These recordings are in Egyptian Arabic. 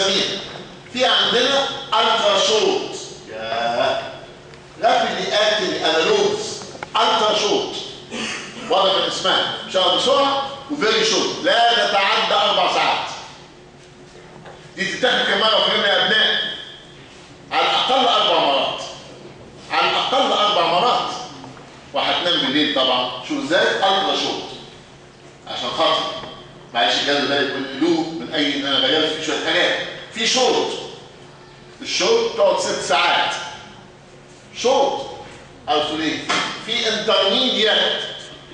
في عندنا الترا شورت يا رابيدلي اكتنج انالوجز الترا شورت واضح من اسمها شغل بسرعه وفيري شورت لا تتعدى اربع ساعات دي تتاخد كم مره في اليوم يا ابناء على الاقل اربع مرات على الاقل اربع مرات وهتنام بالليل طبعا شوف ازاي الترا شورت عشان خاطر معلش الجهاز ده يكون له من اي ان انا غيرت فيه شويه حاجات في شورت الشورت تقعد ست ساعات شورت قلت ليه في انترميديت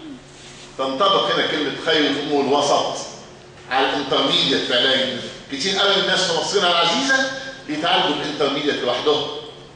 تنطبق هنا كلمه خير الامور الوسط على الانترميديت فعليا كتير قوي الناس في مصرنا العزيزه بيتعالجوا الانترميديت لوحدهم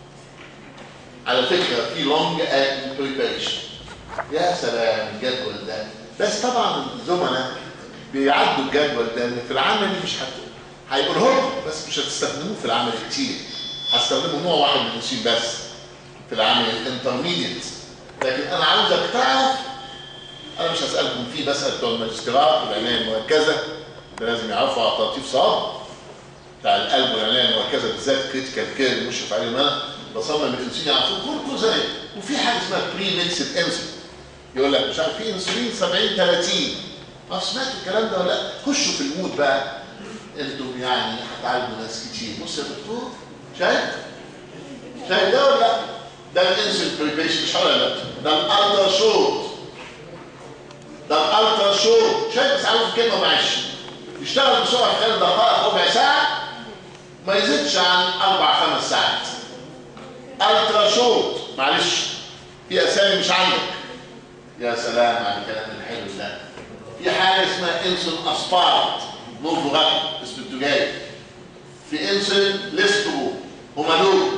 على فكره في لونج اكتنج بريباريشن يا سلام الجدول ده بس طبعا الزملاء بيعدوا الجدول ده ان في العملي مش هت هيقوله لكم بس مش هتستخدموه في العمل كتير هستخدمه نوع واحد من الانسولين بس في العمل الانترميديت لكن انا عاوزك تعرف انا مش هسالكم فيه بسال بتوع الماجستيرات والعنايه المركزه ده لازم يعرفوا على تلطيف صعب بتاع القلب والعنايه المركزه بالذات كريتيكال كير المشرف عليهم انا بصمم الانسولين يعرفوه كله زي وفي حاجه اسمها بري ميكسد انسولين يقول لك مش عارف في انسولين 70 30 ما سمعتوا الكلام ده ولا لا خشوا في المود بقى انتم يعني هتعالجوا ناس كتير بص يا دكتور شايف شايف ده ولا لا ده الانسولين بريبريشن مش ولا لا ده الالترا شورت ده الالترا شورت شايف بس عاوز كلمه معلش يشتغل بسرعه في خلال دقائق ربع ساعه ما يزيدش عن اربع خمس ساعات الترا شورت معلش في اسامي مش عندك يا سلام على الكلام الحلو ده في حاجه اسمها انسولين اسبارت نور بغاقي اسم التجاري في انسولين ليسترو هومالوج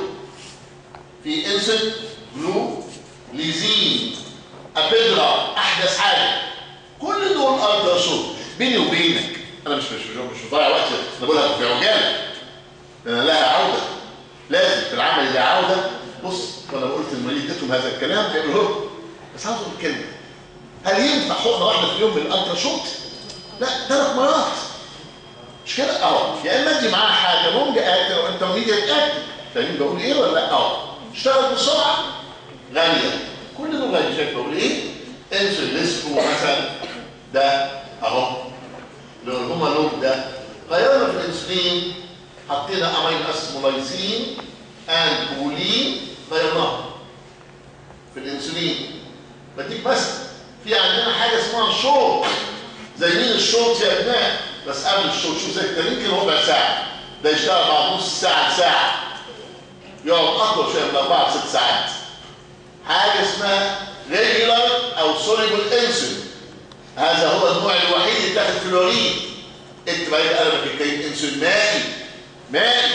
في انسولين بلو ليزين ابيدرا احدث حاجه كل دول الترا شورت بيني وبينك انا مش مش مش بضيع وقت انا بقولها في عجاله لان لها عوده لازم في العمل لها عوده بص وانا قلت المريض اديتهم هذا الكلام هيقولوا له بس عاوز اقول كلمه هل ينفع حقنه واحده في اليوم من الالترا شوت؟ لا ثلاث مرات مش كده اه يا اما ادي معاها حاجه لونج اكتر او انترميديت اكتر فاهمين بقول ايه ولا لا اه اشتغل بسرعه غاليه كل دول غالي شايف بقول ايه انسل ليسكو مثلا ده اهو لو هما لون ده غيرنا في الانسولين حطينا امين اسمولايسين اند كولين غيرناها في الانسولين بديك بس في عندنا حاجه اسمها شورت زي مين الشورت يا ابناء بس قبل الشورت شوف زي التانيين كده ربع ساعه ده يشتغل بعد نص ساعه لساعه يقعد اطول شويه من اربع ست ساعات حاجه اسمها ريجولار او سوليبل انسولين هذا هو النوع الوحيد اللي بتاخد فلورين اكتب عليه قلبك الكريم انسولين مائي مائي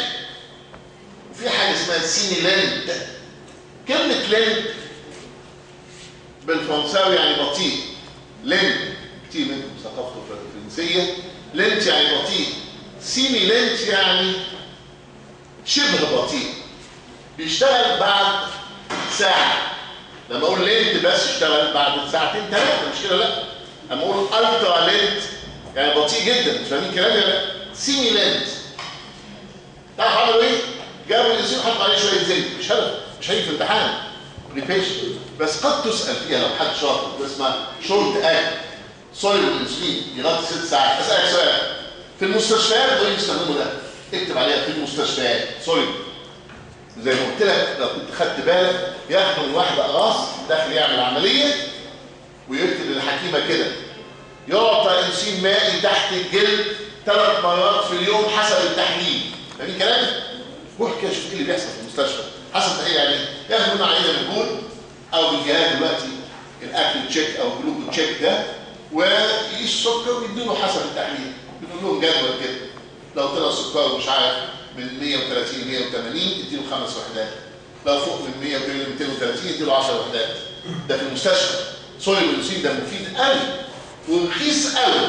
وفي حاجه اسمها سينيلنت كلمه لنت بالفرنساوي يعني بطيء لنت كتير منكم ثقافته الفرنسيه لنت يعني بطيء سيمي لنت يعني شبه بطيء بيشتغل بعد ساعه لما اقول لينت بس يشتغل بعد ساعتين ثلاثه مش كده لا اما اقول الترا لينت يعني بطيء جدا مش فاهمين كلامي ولا سيمي لينت تعرف عملوا ايه؟ جابوا الانسولين حطوا عليه شويه زيت مش هدف مش هيجي في امتحان بريبيشن بس قد تسال فيها لو حد شاطر اسمها شورت اكت سوليد الانسولين يغطي ست ساعات اسالك سؤال في المستشفيات دول يستخدموا ده اكتب عليها في المستشفيات سوليد زي ما قلت لك لو كنت خدت بالك ياخدوا من واحد اقراص داخل يعمل عمليه ويكتب للحكيمه كده يعطى انسولين مائي تحت الجلد ثلاث مرات في اليوم حسب التحليل فاهمين كلامي؟ روح كده شوف ايه اللي بيحصل في المستشفى حسب ايه يعني ياخدوا منها عينه من البول او بالجهاز دلوقتي الاكل تشيك او جلوكو تشيك ده ويقيس السكر ويدوا له حسب التحليل بيقول لهم جدول كده لو طلع سكره مش عارف من 130 ل 180 اديله خمس وحدات لو فوق من 100 ل 230 اديله 10 وحدات ده في المستشفى سوليد الانسولين ده مفيد قوي ورخيص قوي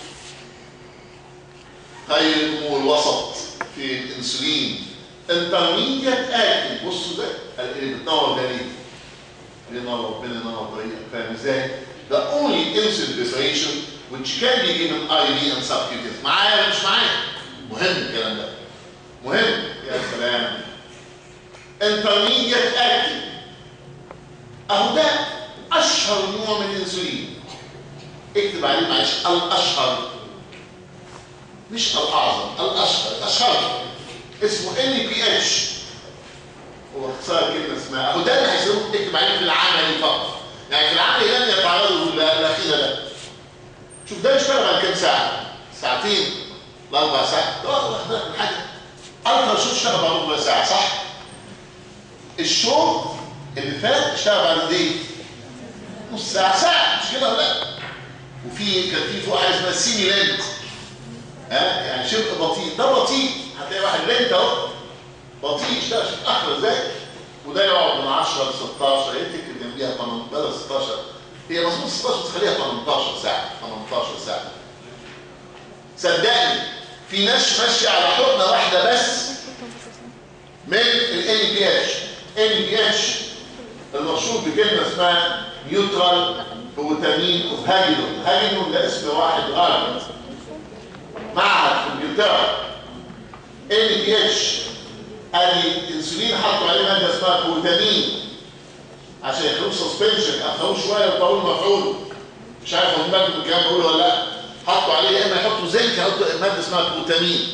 خير الامور الوسط في الانسولين انترميديت اكل بصوا ده اللي بتنور ده ليه؟ ليه نور ربنا نور طريقك فاهم ازاي؟ The only insulin preparation which can be given IV and subcutaneous معايا ولا مش معايا؟ مهم الكلام ده مهم يا سلام انترميديت اكتف اهو ده اشهر نوع من الانسولين اكتب عليه معلش الاشهر مش الاعظم الاشهر الاشهر اسمه ان بي اتش هو اختصار كلمه اسمها اهو ده اللي هيسموه اكتب عليه في العملي فقط يعني في العملي لن يتعرضوا للاخير ده شوف ده اشتغل على كام ساعه ساعتين لاربع ساعات ده حاجه الترا شوت اشتغل بعد ربع ساعه صح الشوط اللي فات اشتغل بعد قد ايه نص ساعه ساعه مش كده ولا لا وفي كان في فوق حاجه اسمها سيمي لينت ها يعني شبه بطيء ده بطيء هتلاقي واحد لينت اهو بطيء اشتغل شوف اخر ازاي وده يقعد من 10 ل 16 هي تكتب جنبيها 8 بدل 16 هي مظبوط 16 بس خليها 18 ساعه 18 ساعه صدقني في ناس ماشيه على حقنه واحده بس من ال بي اتش ال بي اتش المشهور بكلمه اسمها نيوترال بروتامين اوف هاجينون هاجينون ده اسم واحد ارض معهد في انجلترا ال بي اتش قال لي الانسولين حطوا عليه ماده اسمها بروتامين عشان يخلوه سسبنشن اخروه شويه وطول مفعول مش عارف هم بالكم الكلام بقوله ولا لا حطوا عليه يا اما يحطوا زنك يحطوا ماده اسمها بروتامين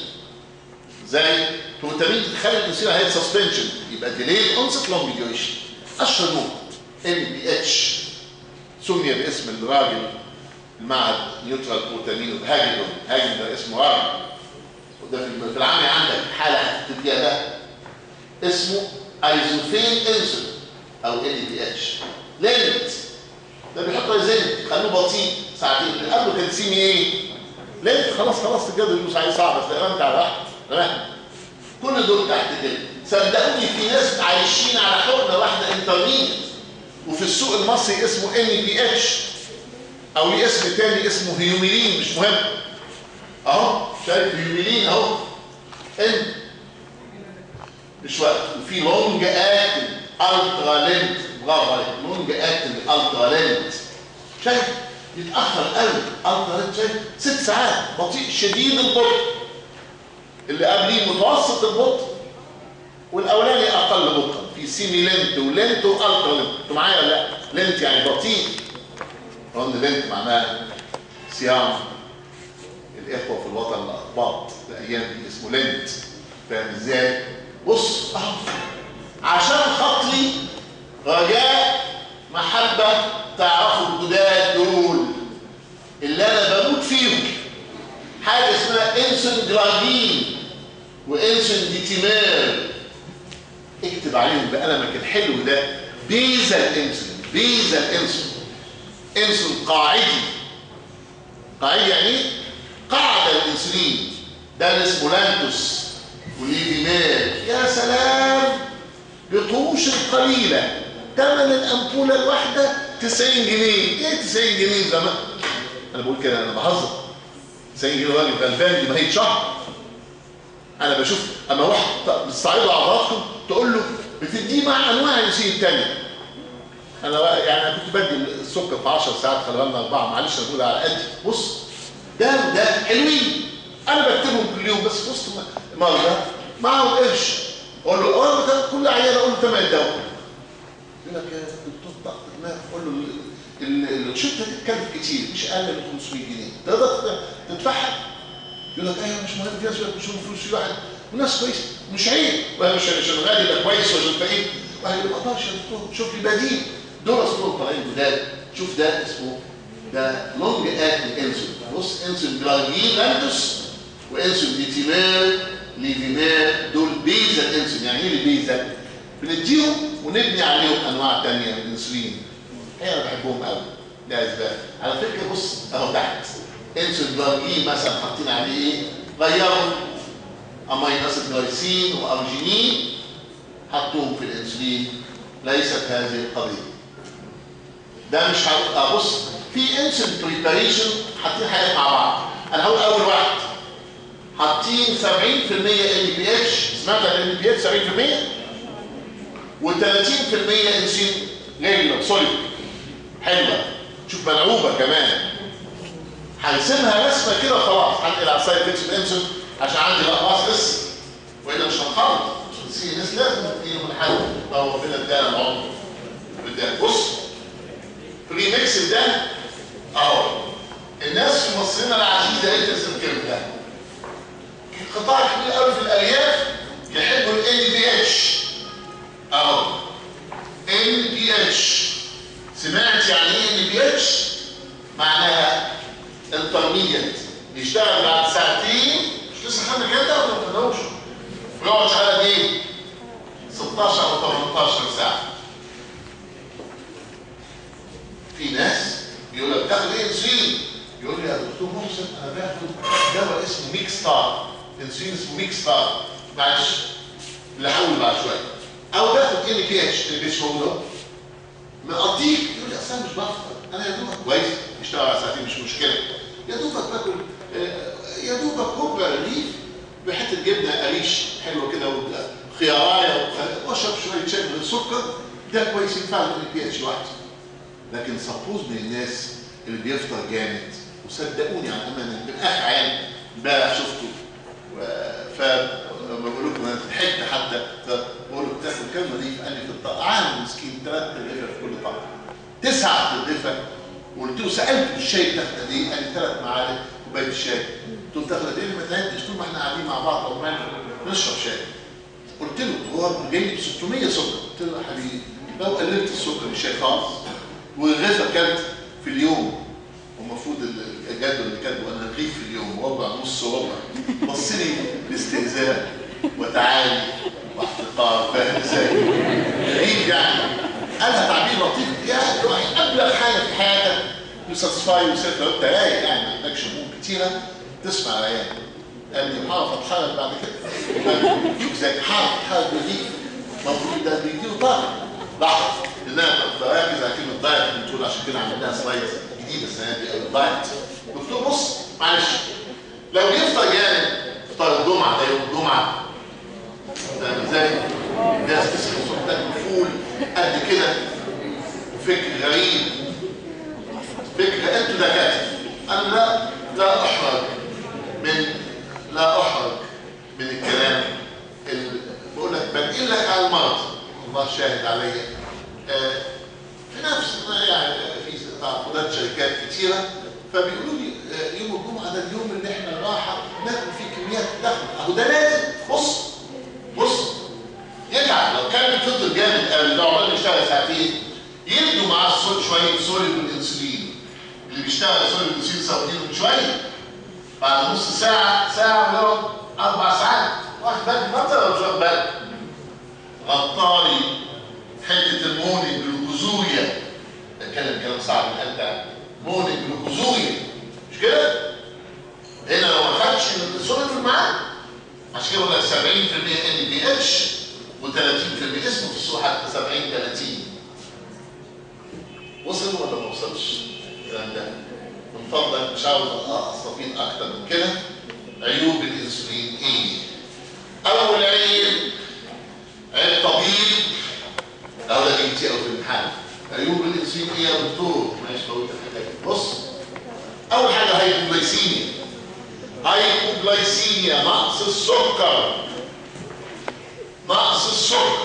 زي بروتامين تخلي الانسولين هي سسبنشن يبقى ديلي اونست لونج ديوريشن اشهر نوع ام بي اتش سمي باسم الراجل المعهد نيوترال بروتامين هاجدون هاجدون ده اسمه راجل وده في العام عندك حاله هتكتب فيها ده اسمه ايزوفين انسولين او ال بي اتش لينت ده بيحط زين خلوه بطيء ساعتين اللي قبله كان سيمي ايه لينت خلاص خلاص الجدول يدوس عليه صعب بس رمت على واحد تمام كل دول تحت كده صدقوني في ناس عايشين على حقنه واحده انترميديت وفي السوق المصري اسمه ان بي اتش او ليه اسم تاني اسمه هيوميلين مش مهم اهو شايف هيوميلين اهو ان مش وقت وفي لونج اكتن الترا لينت برافو عليك لونج اكتن الترا لينت شايف يتاخر قوي الترا لينت شايف ست ساعات بطيء شديد البطء اللي قبليه متوسط البطء والاولاني اقل بطئا في سيمي لينت ولينت والترا لينت انتوا معايا ولا لا لينت يعني بطيء قلنا لينت معناها صيام الاخوه في الوطن الاقباط الايام دي اسمه لينت فاهم ازاي بص اهو عشان خاطري رجاء محبه تعرفوا الجداد دول اللي انا بموت فيهم حاجه اسمها انسون جلاجين وانسون ديتيمير اكتب عليهم بقلمك الحلو ده بيزا الانسولين بيزا الانسولين انسولين قاعدي قاعدي يعني ايه قاعده الانسولين ده اللي اسمه لانتوس وليفيمير يا سلام بقروش قليله ثمن الامبوله الواحده 90 جنيه ايه 90 جنيه زمان انا بقول كده انا بهزر 90 جنيه راجل غلبان دي ما هي شهر انا بشوف اما واحد بتصعيد اعضاءكم تقول له بتديه مع انواع الانسولين الثانيه انا يعني انا كنت بدي السكر في 10 ساعات خلي بالنا اربعه معلش انا بقول على قدي بص ده وده حلوين انا بكتبهم كل يوم بس وسط مرضى معاهم قرش اقول له اه كل عيان اقول له ثمن الدواء يقول لك يا دكتور ضغط دماغ اقول له الشركه دي تكلف كتير مش اقل من 500 جنيه تقدر تدفعها يقول لك ايوه مش مهم في ناس يقول لك مش فلوس في واحد وناس كويسه مش عيب ولا مش مش الغالي ده كويس ولا الفقير واحد يقول ما اقدرش يا دكتور شوف لي بديل دول اسمهم طالعين جداد شوف ده اسمه ده لونج اكتنج انسولين بص انسولين جلاجين لانتوس وانسولين ديتيمير ليفيمير دول بيزا انسولين يعني ايه البيزا بنديهم ونبني عليهم انواع تانية من الانسولين انا بحبهم قوي ده اسباب على فكره بص اهو تحت انسولين جلاجين مثلا حاطين عليه ايه غيروا امينو اسيد جلايسين وارجينين حطوهم في الانسولين ليست هذه القضيه ده مش هبص في انسولين بريباريشن حاطين حاجات مع بعض انا هقول اول واحد حاطين 70% ان بي اتش سمعت عن ان بي اتش 70% و30% انسولين غير سوليد حلوه شوف ملعوبه كمان هنسيبها رسمه كده خلاص هنقل على السايد افكتس الانسولين عشان عندي بقى باص بس والا السي ان اس لازم تديله من حد او ربنا ادانا العمر بدأ بص بري ميكس ده اهو الناس في مصرنا العزيزه ايه ترسم الكلمه ده قطاع كبير قوي في الارياف يحبوا ال بي اتش اهو ال بي اتش سمعت يعني ايه ال بي اتش معناها انترميديت بيشتغل بعد ساعتين مش لسه خدنا كده ولا ما خدناهوش بيقعد شغال ايه 16 او 18 ساعه في ناس يقول لك بتاخد ايه انسولين يقول لي يا دكتور محسن انا باخد دواء اسمه ميك ستار انسولين اسمه ميك ستار معلش لحول بعد شويه او باخد ان بي اتش اللي بيش هو ده مقضيك يقول لي اصل انا مش بفطر انا يا دوبك كويس اشتغل على ساعتين مش مشكله يا دوبك باكل آه، يا دوبك كوب رغيف بحته جبنه قريش حلوه كده وخيارايه وخ- واشرب شويه شاي من السكر ده كويس ينفع الان بي اتش لوحده لكن سبوز من الناس اللي بيفطر جامد وصدقوني على امانه من اخ عام امبارح شفته و- ف لما بقول لكم انا ضحكت حتى بقول له بتاكل كام رغيف قال لي في الطعام مسكين ثلاث رغيفه في كل طعام تسعه رغيفه وقلت له سالته الشاي بتاخد قد ايه؟ قال لي ثلاث معالق كوبايه الشاي قلت له بتاخد قد ايه؟ ما تعدش طول ما احنا قاعدين مع بعض او نشرب شاي قلت له هو جاي ب 600 سكر قلت له يا حبيبي لو قللت السكر الشاي خالص والغذاء كلت في اليوم المفروض الجدول اللي كاتبه انا رغيف في اليوم ربع نص ربع بص لي باستهزاء وتعالي واحتقار فاهم ازاي؟ غريب يعني قالها تعبير لطيف يعني لو ابلغ حاجه في حياتك يساتسفاي ويسيت لو انت رايق يعني ما عندكش هموم كتيره تسمع العيال قال لي هعرف اتحرك بعد كده شوف ازاي هعرف اتحرك بدي المفروض ده بيديله طاقه لحظه لان انا بركز على كلمه دايت اللي بتقول عشان كده عملناها سلايد جديده السنه دي او دايت دكتور بص معلش لو يفطر جامد فطار الجمعه ده يوم الجمعه فاهم ازاي؟ ناس تصحى الصبح تاكل فول قد كده فكر غريب فكر انتوا دكاتره انا لا لا احرج من لا احرج من الكلام اللي بقول لك بنقل لك على المرض الله شاهد عليا آه، في نفس يعني في تعاقدات شركات كتيره فبيقولوا لي آه، يوم الجمعه ده اليوم اللي احنا راحه ناكل فيه كميات ضخمه اهو ده لازم بص بص يتعب لو كان الفطر جامد قوي لو عمال يشتغل ساعتين يدوا معاه الصوت شويه سوليد والانسولين اللي بيشتغل سوليد والانسولين ساعتين من شويه بعد نص ساعه ساعه ويقعد اربع ساعات واخد بالك ما ولا مش واخد بالك غطاري حته الموني جلوكوزويا ده كلام كلام صعب القلب موني جلوكوزويا مش كده؟ هنا لو ما خدش السوليد معاه عشان كده بقول لك 70% ان بي اتش و30% اسمه في السوق حتى 70 30 وصل ولا ما وصلش الكلام ده؟ من فضلك مش عاوز استفيد اكتر من كده عيوب الانسولين ايه؟ اول عيب عيب طبيب اهو ده جبتي قوي في الامتحان عيوب الانسولين ايه يا دكتور؟ ماشي بقول لك حاجه بص اول حاجه هايبوغلايسيميا هايبوغلايسيميا نقص السكر نقص السكر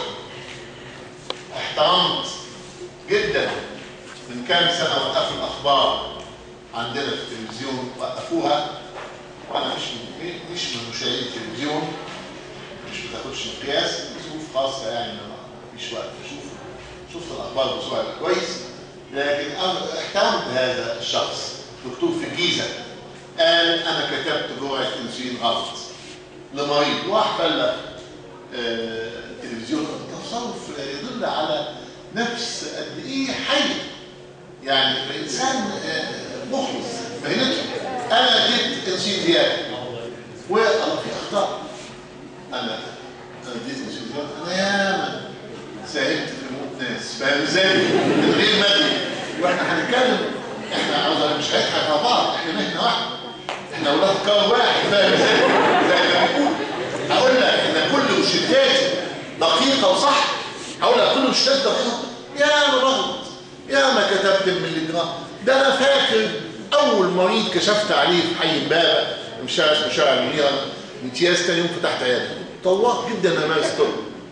احترمت جدا من كام سنه وقفوا الاخبار عندنا في التلفزيون وقفوها وانا مش مش من مشاهدين التلفزيون مش بتاخدش مقياس ظروف خاصه يعني ما فيش وقت اشوف شفت الاخبار بسرعه كويس لكن انا احترمت هذا الشخص دكتور في الجيزه قال انا كتبت جرعه انسولين غلط لمريض راح بلغ آه، التلفزيون التصرف يدل على نفس قد ايه حي يعني الانسان آه، مخلص فهمت انا اديت انسولين زياده والله في اخطاء انا انا اديت انسولين زياده انا ياما ساهمت في موت ناس فاهم ازاي؟ من غير مادي واحنا هنتكلم احنا عاوز مش هنضحك على بعض احنا مهنه واحده احنا اولاد كار واحد فاهم ازاي؟ زي ما بنقول هقول لك ان كل روشتاتي دقيقه وصح هقول لك كل روشتات دقيقه يا انا بغلط يا ما كتبت الملي جرام ده انا فاكر اول مريض كشفت عليه في حي امبابه مش اسمه شارع المنيره امتياز تاني يوم فتحت عياده طواق جدا انا مارس طب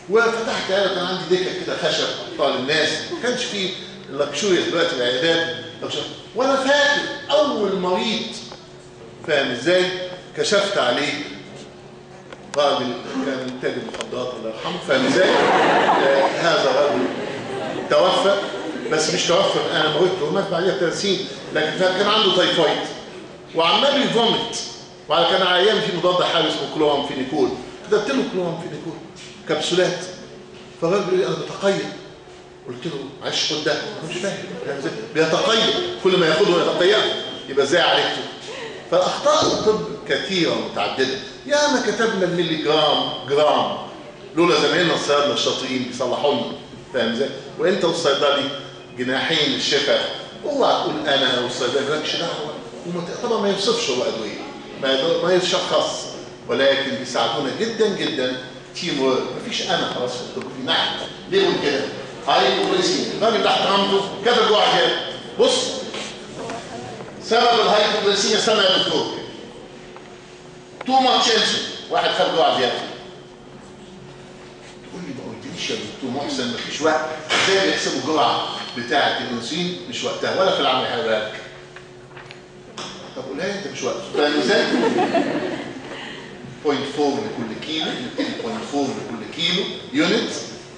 وفتحت عياده كان عندي دكه كده خشب احطها للناس ما كانش فيه اللكشوريا دلوقتي العيادات وانا فاكر اول مريض فاهم ازاي كشفت عليه راجل كان تاجر مخدرات الله يرحمه فاهم ازاي آه هذا الرجل توفى بس مش توفى انا موته مات بعدها 30 لكن كان عنده تايفويد وعمال يفومت وعلى كان عيان في مضاد حيوي اسمه كلوام فينيكول كتبت له كلوام فينيكول كبسولات فالراجل بيقول لي انا بتقيد قلت له معلش خد ده انا مش فاهم بيتقيد كل ما ياخده يتقيد يبقى ازاي عالجته فالاخطاء الطب كثيره ومتعدده يا ما كتبنا الملي جرام جرام لولا زمايلنا الصيادله الشاطرين بيصلحوا لنا فاهم ازاي وانت والصيدلي جناحين الشفاء اوعى تقول انا والصيدلي مالكش دعوه طبعا ما يوصفش هو ادويه ما ما يشخص ولكن بيساعدونا جدا جدا تيم وورك مفيش انا خلاص في الطب في نحن ليه قول كده هاي بوليسين الراجل تحت رمته كتب جوه كده بص سبب الهايبوغليسيميا سنه يا دكتور تو ماتش انسولين واحد خد جوه زياده تقول لي ما قلتليش يا دكتور محسن مفيش وقت ازاي بيحسبوا الجرعه بتاعه الانسولين مش وقتها ولا في العمل هيقولها لك طب قولها لي انت مش وقت فاهم ازاي؟ 0.4 لكل كيلو نبتدي 0.4 لكل كيلو يونت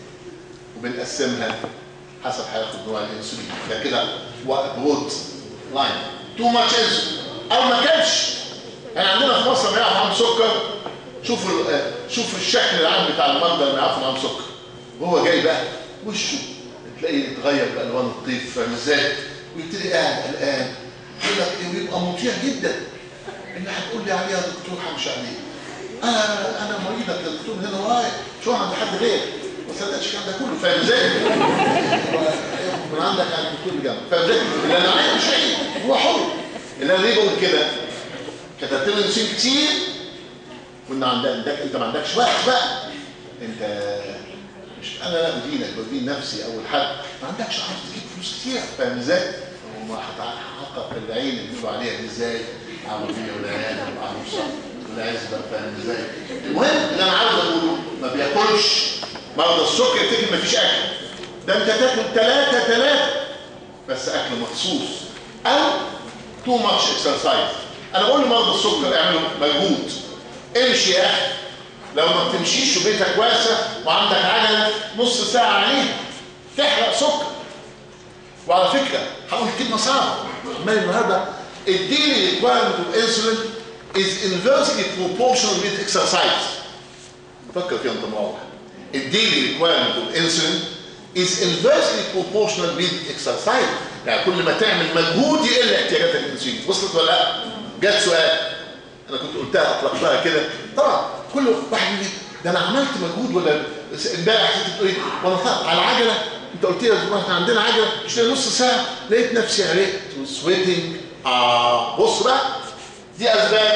وبنقسمها حسب هياخد نوع الانسولين ده كده برود لاين تو ماتش انسولين او ما كانش يعني عندنا في مصر لما يعرف عنده سكر شوفوا شوفوا الشكل العام بتاع المرضى لما يعرفوا عنده سكر وهو جاي بقى وشه تلاقيه يتغير بالوان الطيف فاهم ازاي؟ ويبتدي قاعد قلقان يقول لك ايه ويبقى مطيع جدا اللي هتقول لي عليها دكتور همشي عليه انا انا مريضك يا دكتور من هنا ورايا شو عند حد غير ما صدقش الكلام ده كله فاهم ازاي؟ من عندك على الدكتور اللي جنبك فاهم ازاي؟ اللي انا عايز مش عيب هو حر اللي انا ليه بقول كده؟ كتبت له نسيم كتير وان عندك انت ما عندكش وقت بقى انت مش انا لا بدينك بدين نفسي اول حد ما عندكش عارف تجيب فلوس كتير فاهم ازاي؟ وما هتحقق العين اللي بيقولوا عليها دي ازاي؟ عربيه والعيال والعروسه والعزبه فاهم ازاي؟ المهم اللي انا عاوز اقوله ما بياكلش مرضى السكر يفتكر مفيش اكل ده انت تاكل ثلاثه ثلاثه بس اكل مخصوص او تو ماتش اكسرسايز انا بقول لمرضى السكر اعملوا مجهود امشي يا اخي لو ما بتمشيش وبيتك واسع وعندك عجله نص ساعه عليها تحرق سكر وعلى فكره هقول كلمه صعبه ما النهارده الديلي ريكوايرمنت اوف انسولين is inversely proportional with exercise فكر فيها انت مروح الديلي ريكوايرمنت اوف انسولين is inversely proportional with exercise يعني كل ما تعمل مجهود يقل احتياجاتك للانسولين وصلت ولا لا؟ جت سؤال انا كنت قلتها اطلقتها كده طبعا كل واحد يقول ده انا عملت مجهود ولا امبارح انت بتقول ايه وانا طلعت على العجله انت قلت لي احنا عندنا عجله مش نص ساعه لقيت نفسي عرقت وسويتنج اه بص بقى دي اسباب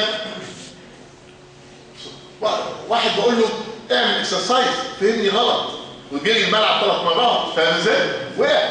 واحد بقول له اعمل اكسرسايز فهمني غلط وجري الملعب ثلاث مرات فاهم ازاي؟ وقع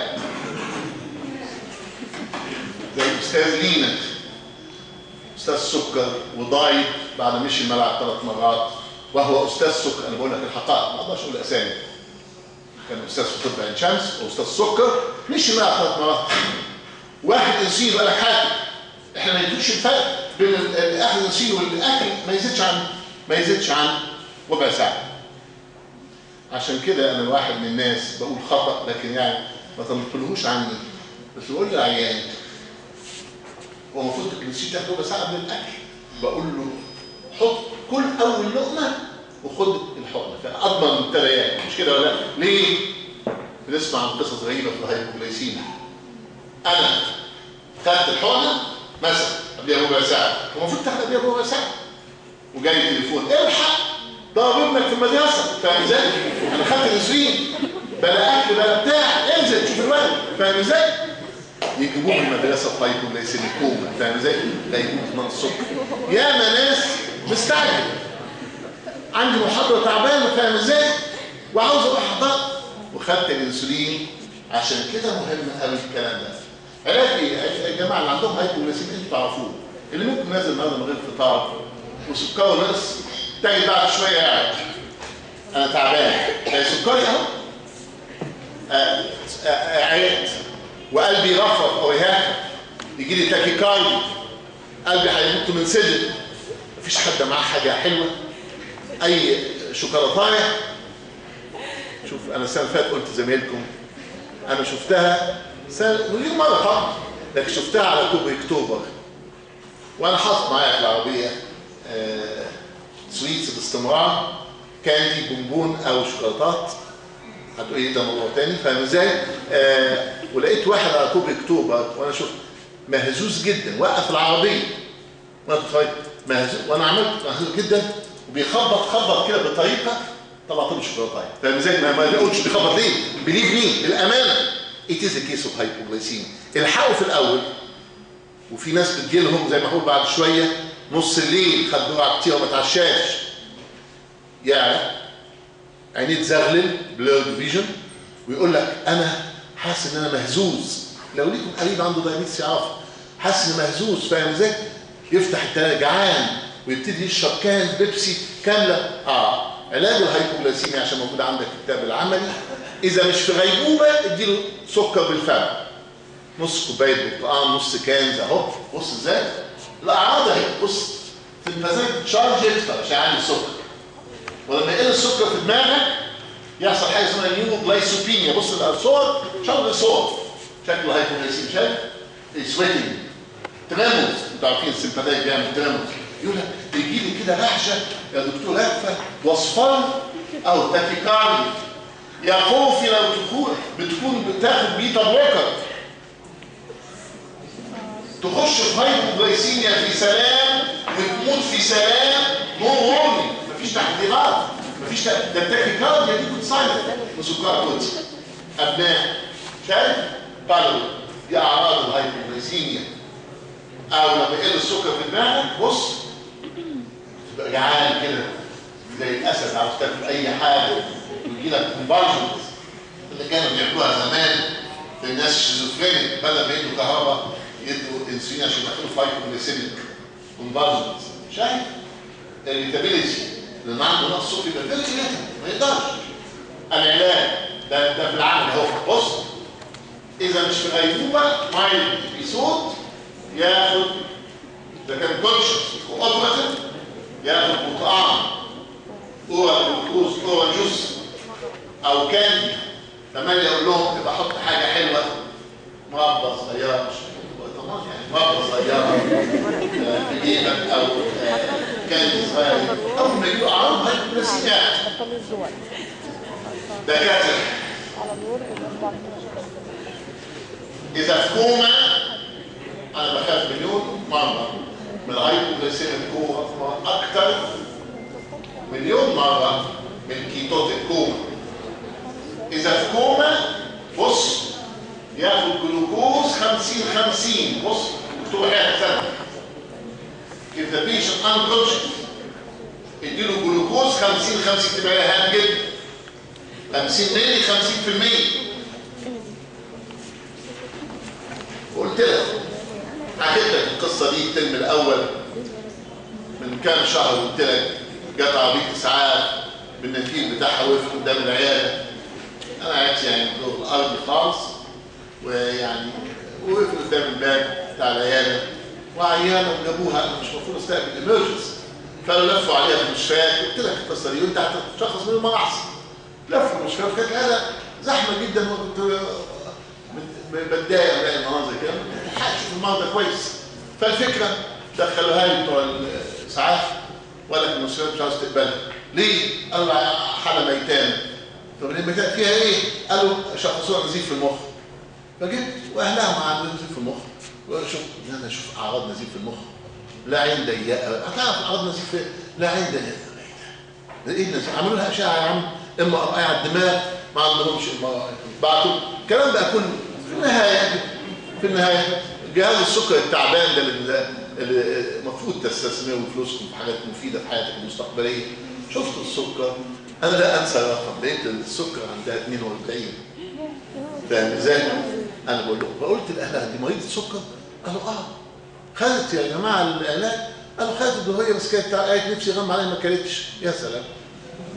زي الاستاذ لينا استاذ سكر وضايق بعد ما مشي الملعب ثلاث مرات وهو استاذ سكر انا بقول لك الحقائق ما اقدرش اقول اسامي كان استاذ في طب عين شمس واستاذ سكر مشي الملعب ثلاث مرات واحد انسولين وقال لك حاجه احنا ما يدوش الفرق بين الاخذ الانسولين والاكل ما يزيدش عن ما يزيدش عن ربع ساعه عشان كده انا واحد من الناس بقول خطا لكن يعني ما تنقلهوش عني بس بقول للعيان هو المفروض الانسولين تاخد ربع ساعه قبل الاكل بقول له حط كل اول لقمه وخد الحقنه فاضمن الترياق مش كده ولا لا ليه بنسمع عن قصص غريبه في الهايبوغليسيميا انا خدت الحقنه مثلا قبلها ربع ساعه المفروض تاخد قبلها ربع ساعه وجاي تليفون الحق ضرب ابنك في المدرسه فاهم ازاي؟ انا خدت الانسولين بلا اكل بلا بتاع انزل شوف الولد فاهم ازاي؟ يجيبوه من المدرسه في هايبوغليسيميكوما فاهم ازاي؟ لا يجيبوه من السكر ياما ناس مستعجل عندي محاضره تعبانه فاهم ازاي؟ وعاوز اروح احضر وخدت الانسولين عشان كده مهم قوي الكلام ده علاج ايه؟ الجماعه اللي عندهم هايبوغليسيميا انتوا تعرفوه اللي ممكن نازل النهارده من غير فطار وسكره نقص تاني بعد شويه قاعد انا تعبان آه، سكري اهو آه، آه، آه، عيت وقلبي يرفرف او يهكر يجي لي تاكيكاردي قلبي هيموت من صدر مفيش حد معاه حاجه حلوه اي شوكولاتايه شوف انا السنه اللي فاتت قلت زميلكم انا شفتها سنه مليون مره طبعا لكن شفتها على كوبري اكتوبر وانا حاطط معايا في العربيه آه، سويتس باستمرار كاندي بونبون او شوكولاتات هتقول ايه ده موضوع تاني فاهم ازاي؟ آه ولقيت واحد على كوبري اكتوبر وانا شفت مهزوز جدا وقف العربيه وانا بتفرج مهزوز وانا عملت مهزوز جدا وبيخبط خبط كده بطريقه طلعت له شوكولاته فاهم ازاي؟ ما ما يقولش بيخبط ليه؟ بليف مين؟ بالامانه It is a case of hypoglycemia الحقوا في الاول وفي ناس بتجيلهم زي ما هقول بعد شويه نص الليل خد جرعه كتير وما اتعشاش يعني عينيه تزغلل بلورد فيجن ويقول لك انا حاسس ان انا مهزوز لو ليكم قريب عنده دايابيتس يعرف حاسس ان مهزوز فاهم ازاي؟ يفتح التلاجة جعان ويبتدي يشرب كان بيبسي كامله اه علاج الهايبوغليسيميا عشان موجود عندك الكتاب العملي اذا مش في غيبوبه اديله سكر بالفم نص كوبايه برتقال نص كنز اهو بص ازاي الاعراض اهي بص في المزاج تشارج يكتر عشان عندي سكر ولما يقل السكر في دماغك يحصل حاجه اسمها نيو جلايسوبينيا بص الصور شكل صور شكل هايبوغليسيميا شايف سويتنج تريموز انتوا عارفين السمباتيك بيعمل تريموز يقول لك بيجي لي كده رعشه يا دكتور لفه واصفار او تاكيكاردي يا خوفي لو تكون بتكون بتاخد بيتا بلوكر تخش في هايبوغليسيميا في سلام وتموت في سلام نو وورنينج مفيش تحذيرات مفيش ت- ده التاكيكارديا دي بتصير وسكر كنت ابناء شايف قالوا دي اعراض الهايبوغليسيميا او لما يقل السكر في دماغك بص تبقى جعان كده زي الاسد عاوز تاكل اي حاجه ويجي لك كونفالجنز اللي كانوا بيعملوها زمان في الناس الشيزوفرينيك بدل ما يدوا كهرباء يدوا انسولين عشان يدخلوا في هايبوغليسيميك كونفالجنز شايف الريتابيليتي لان عنده نقص سكر يبقى فيري irritable، ما يقدرش العلاج ده ده في العمل اهو بص اذا مش في غيبوبه مايل بيسود ياخد ده كان كونشس واوبراتيف ياخد برتقال اورا جلوكوز اورا جوس او كاندي كمان يقول لهم يبقى حط حاجه حلوه مربى صغيره مش طبعاً يعني مربى صغيره آه، في جيبك او آه، كاندي صغير اول ما يجيبوا اعراض هايبوغليسيميا بطل الزوال دكاتره على النور والأربعة. اذا في كوما انا بخاف مليون مره من الهايبوغليسيميا كوما اكتر مليون مره من كيتوتيك كوما اذا في كوما بص ياخد جلوكوز 50 50 بص مكتوب حاجه سنه if the patient unconscious اديله جلوكوز 50 50 تبقى هام جدا 50 مللي 50% قلت لك حكيت لك القصه دي الترم الاول من كام شهر قلت لك جت عربيه اسعاف بالنتيل بتاعها وقف قدام العياده انا قعدت يعني دور الارض خالص ويعني وقف قدام الباب بتاع العياده وعيانه وجابوها انا مش المفروض استقبل امرجنسي فقالوا لفوا عليها في المستشفيات قلت لك القصه دي وانت هتشخص منهم احسن لفوا المستشفيات كانت العياده زحمه جدا وكنت مت- بتضايق الاقي المناظر كده ما تلحقش في المرضى كويس فالفكره دخلوها لي بتوع الاسعاف وقال لك المستشفيات مش عاوز تقبلها ليه؟ قالوا حاله ميتان طب الميتان فيها ايه؟ قالوا شخصوها نزيف في المخ فجبت واهلها مع نزيف في المخ وقالوا شوف ان انا اشوف اعراض نزيف في المخ لا عين ضيقه هتعرف اعراض نزيف في لا عين ضيقه ده ايه النزيف؟ عملوا لها اشعه يا عم اما ار اي على الدماغ ما عندهمش ام ار اي بعتوا الكلام ده كله في النهايه في النهايه جهاز السكر التعبان ده اللي اللي المفروض تستثمروا فلوسكم في حاجات مفيده في حياتك المستقبليه شفت السكر انا لا انسى الرقم لقيت السكر عندها 42 فاهم ازاي؟ انا بقول له فقلت لاهلها دي مريضه سكر؟ قالوا اه خدت يا جماعه العلاج قالوا خدت وهي بس كانت قالت نفسي غم عليها ما كلتش يا سلام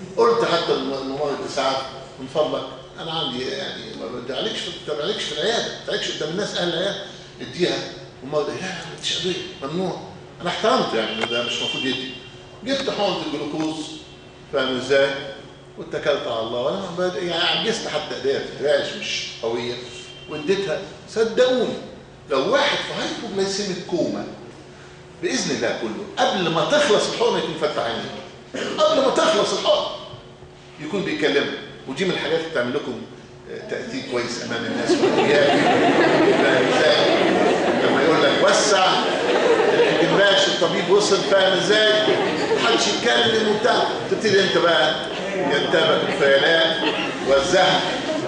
قلت حتى الممرض ساعات من فضلك انا عندي يعني ما بدعلكش ما بدعلكش في العياده ما بدعلكش قدام الناس اهل العياده اديها الممرض لا لا ما تديش ادويه ممنوع انا احترمت يعني ده مش المفروض يدي جبت حقنه الجلوكوز فاهم ازاي؟ واتكلت على الله وانا ما بد- يعني عجزت حتى ايديها ما بتترعش مش قويه واديتها صدقوني لو واحد في هايبوجلايسيميك كوما باذن الله كله قبل ما تخلص الحقنه يكون فتح عينيه قبل ما تخلص الحقنه يكون بيكلمك ودي من الحاجات اللي بتعمل لكم آه، تأثير كويس امام الناس والرجال فاهم ازاي؟ لما يقول لك وسع الجماش الطبيب وصل فاهم ازاي؟ محدش يتكلم وبتاع تبتدي انت بقى ينتابك الخيالات والزهق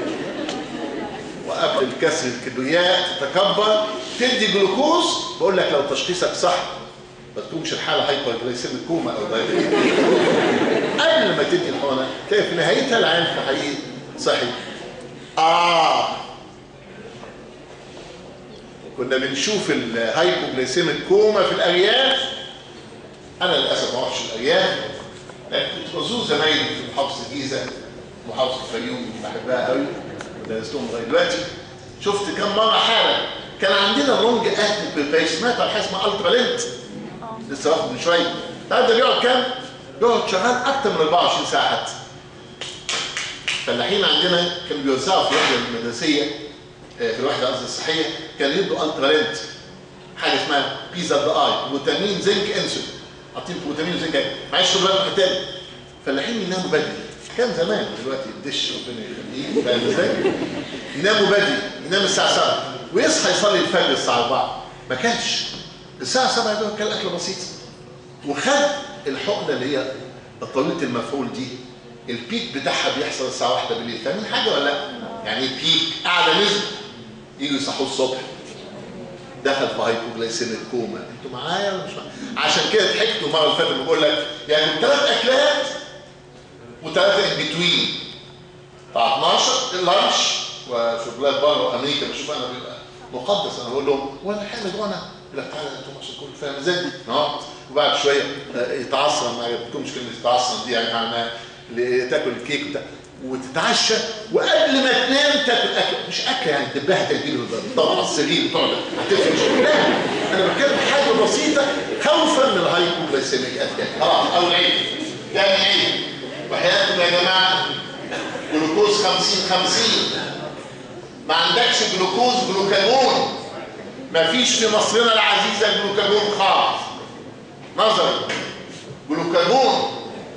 وقبل الكسر الكبرياء تتكبر تدي جلوكوز بقول لك لو تشخيصك صح ما تكونش الحاله هايبرجلايسيميك كوما او دايبيتيك قبل ما تدي الحقنه تلاقي في نهايتها العين في حقيقي صحي اه كنا بنشوف الهايبوجلايسيميك كوما في الارياف انا للاسف ما رحتش الارياف لكن كنت بزور زمايلي في محافظه الجيزه محافظه الفيوم بحبها قوي ودرستهم لغايه دلوقتي شفت كم مره حاله كان عندنا لونج اكتف بريبريشن سمعت عن حاجه اسمها الترا لينت لسه واخد من شويه تعرف ده بيقعد كام؟ بيقعد شغال اكتر من 24 ساعه حتى فالحين عندنا كانوا بيوزعوا في الوحده المدرسيه آه، في الوحده قصدي الصحيه كانوا يدوا الترا لينت حاجه اسمها بيزا ذا اي فيتامين زنك انسولين حاطين فيتامين وزنك معلش خد بالك من الحته دي فالحين يناموا بدري كان زمان دلوقتي الدش ربنا يخليه فاهم ازاي؟ يناموا بدري ينام الساعه 7 ويصحى يصلي الفجر الساعه 4 ما كانش الساعه 7 يا دوب كان اكله بسيطه وخد الحقنه اللي هي طويله المفعول دي البيك بتاعها بيحصل الساعه 1 بالليل فاهمين حاجه ولا لا؟ يعني بيك اعلى نسبه يجوا يصحوا الصبح دخل في هايبوجلايسيميك كوما انتوا معايا ولا مش معايا عشان كده ضحكت المره اللي فاتت لما بقول لك يعني ثلاث اكلات وثلاثه ان بتوين بتاع 12 اللانش وفي بلاد بره امريكا بشوف انا بيبقى مقدس انا بقول لهم وانا حامد وانا يقول لك تعالى انتوا عشان كل فاهم ازاي اه وبعد شويه آه، يتعصر ما عجبتكمش كلمه يتعصر دي يعني معناها اللي تاكل الكيك بتاع وتتعشى وقبل ما تنام تاكل اكل مش اكل يعني تدبها تجيله طبعا السرير وتقعد هتفرش لا انا بتكلم حاجه بسيطه خوفا من الهايبوجلايسيميك اتاك خلاص اول عيب تاني عيب وحياتكم يا جماعه جلوكوز 50 50 ما عندكش جلوكوز جلوكاجون ما فيش في مصرنا العزيزه جلوكاجون خالص نظري جلوكاجون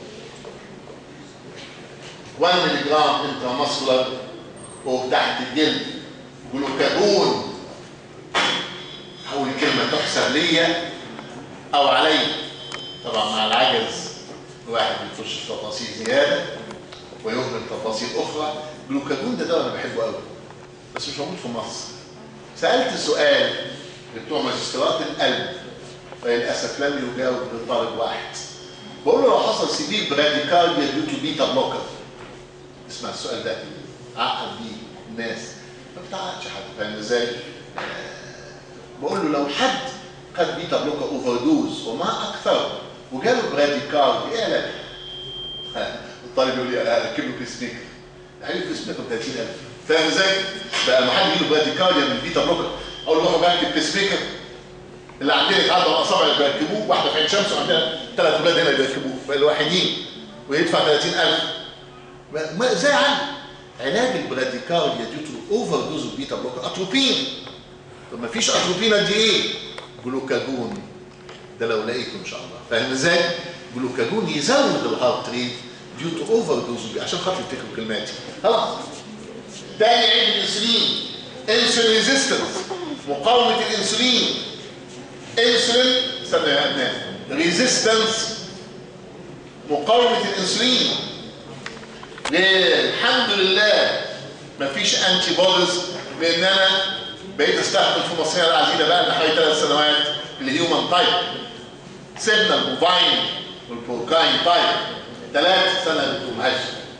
1 ملي جرام انتراماسكولار وتحت الجلد جلوكاجون اول كلمه تحسب ليا او علي طبعا مع العجز الواحد بيخش في تفاصيل زياده ويهمل تفاصيل اخرى جلوكاجون ده دواء انا بحبه قوي بس مش موجود في مصر سالت سؤال لبتوع ماجستيرات القلب فللاسف لم يجاوب لطالب واحد بقول له لو حصل سيفير براديكارديا ديو تو بيتا بلوكر اسمع السؤال ده عقل بيه الناس ما بتعقدش حد فاهم ازاي؟ آه، بقول له لو حد خد بيتا بلوكر اوفر دوز وما اكثر وجاله براديكارديا ايه علاج؟ الطالب يقول لي اركب له بيس ميكر هجيب بيس ميكر ب 30000 فاهم ازاي؟ بقى لما حد يجي له براديكارديا من بيتا بلوكر اقول له روح بركب بيس ميكر اللي عندنا يتعدى الاصابع اللي بيركبوه واحده في عين شمس وعندنا ثلاث اولاد هنا بيركبوه بقى الوحيدين ويدفع 30000 ما ازاي عنه؟ علاج البراديكارديا ديو تو اوفر دوز اوف بيتا بلوكر اتروبين طب ما فيش اتروبين قد ايه؟ جلوكاجون ده لو لقيته ان شاء الله فاهم ازاي؟ جلوكاجون يزود الهارت ريت ديو تو اوفر دوز عشان خاطر يفتكروا كلماتي خلاص تاني عيب الانسولين انسولين ريزيستنس مقاومه الانسولين انسولين استنى يا ابناء ريزيستنس مقاومه الانسولين ليه؟ الحمد لله مفيش انتي بوديز لان انا بقيت استخدم في مصرنا العزيزه بقى لنا حوالي ثلاث سنوات الهيومن تايب سيبنا البوفاين والبوركاين تايب ثلاث سنه بتقوم هش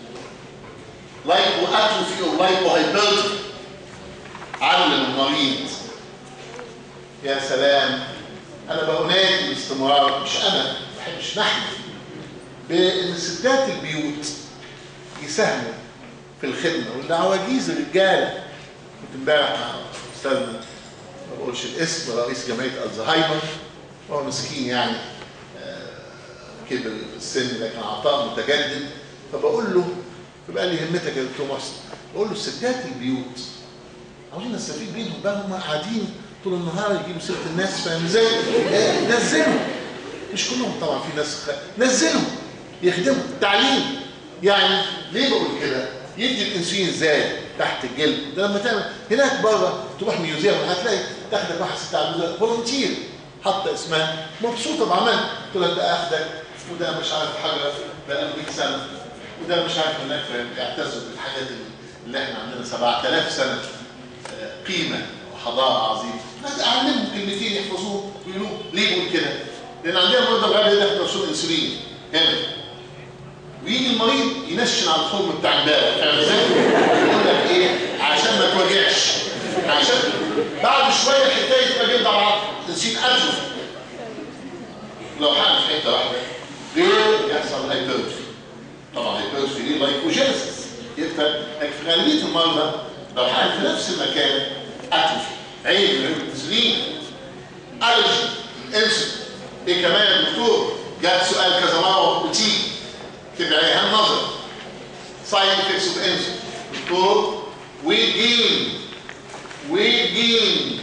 لايكو اتروفي ولايكو هايبرتي علم المريض يا سلام انا بنادي باستمرار مش انا ما بحبش نحن بان الستات البيوت يساهموا في الخدمه والعواجيز الرجاله كنت امبارح مع استاذنا ما بقولش الاسم رئيس جمعيه الزهايمر هو مسكين يعني آه، كبر في السن لكن عطاء متجدد فبقول له فبقى لي همتك يا دكتور محسن بقول له الستات البيوت عاوزين نستفيد بينهم بقى هم قاعدين طول النهار يجيبوا سيره الناس فاهم ازاي؟ آه، نزلهم مش كلهم طبعا في ناس خ... نزلهم يخدموا تعليم يعني ليه بقول كده؟ يدي الانسولين ازاي تحت الجلد ده لما تعمل هناك بره تروح ميوزيوم هتلاقي تاخدك واحد ست عجوزه فولنتير حاطه اسمها مبسوطه بعملها تقول لك ده اخدك وده مش عارف حاجه بقى له 100 سنه وده مش عارف هناك يعتزوا بالحاجات اللي احنا عندنا 7000 سنه آه، قيمه وحضاره عظيمه لا اعلمهم كلمتين يحفظوهم ويقولوا ليه بقول كده؟ لان عندنا مرضى الغالي ده احنا رسول انسولين هنا ويجي المريض ينشن على الخرم بتاع امبارح فاهم ازاي؟ يقول لك ايه؟ عشان ما توجعش عشان بعد شويه الحكايه تبقى جلد على بعض نسيت اتروفي لو حقن في حته واحده ليه يحصل هايبرتروفي طبعا هايبرتروفي دي لايكوجينيسيس يبقى لكن في غالبيه المرضى لو حقن في نفس المكان اتروفي عيب الانسولين الرجي انسولين ايه كمان يا دكتور؟ جات سؤال كذا مره وتيجي تبقى عليها النظر سايد افكتس اوف انسولين دكتور ويت جين ويت جين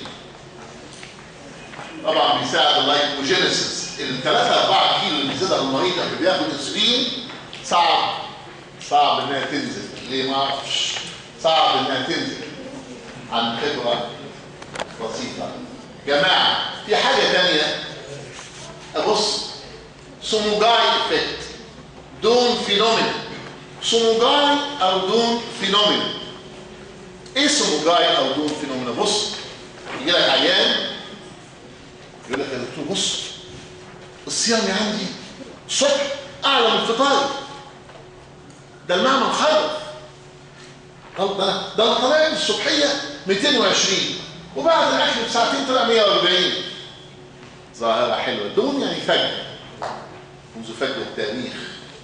طبعا بيساعد اللايكوجينيسيس ال 3 4 كيلو اللي بيزيدها المريض اللي بياخد انسولين صعب صعب انها تنزل ليه ما اعرفش صعب انها تنزل عن خبره بسيطه جماعه في حاجه ثانيه ابص سوموجاي افكت دون فينومين سوموجاي او دون فينومين ايه سوموجاي او دون فينومين بص يجي لك عيان يقول لك يا دكتور بص الصيام عندي الصبح اعلى من الفطار ده المعمل خرب طب ده أنا- ده انا طالع لي الصبحيه 220 وبعد الاكل بساعتين طلع 140 ظاهره حلوه دون يعني فجر منذ فجر التاريخ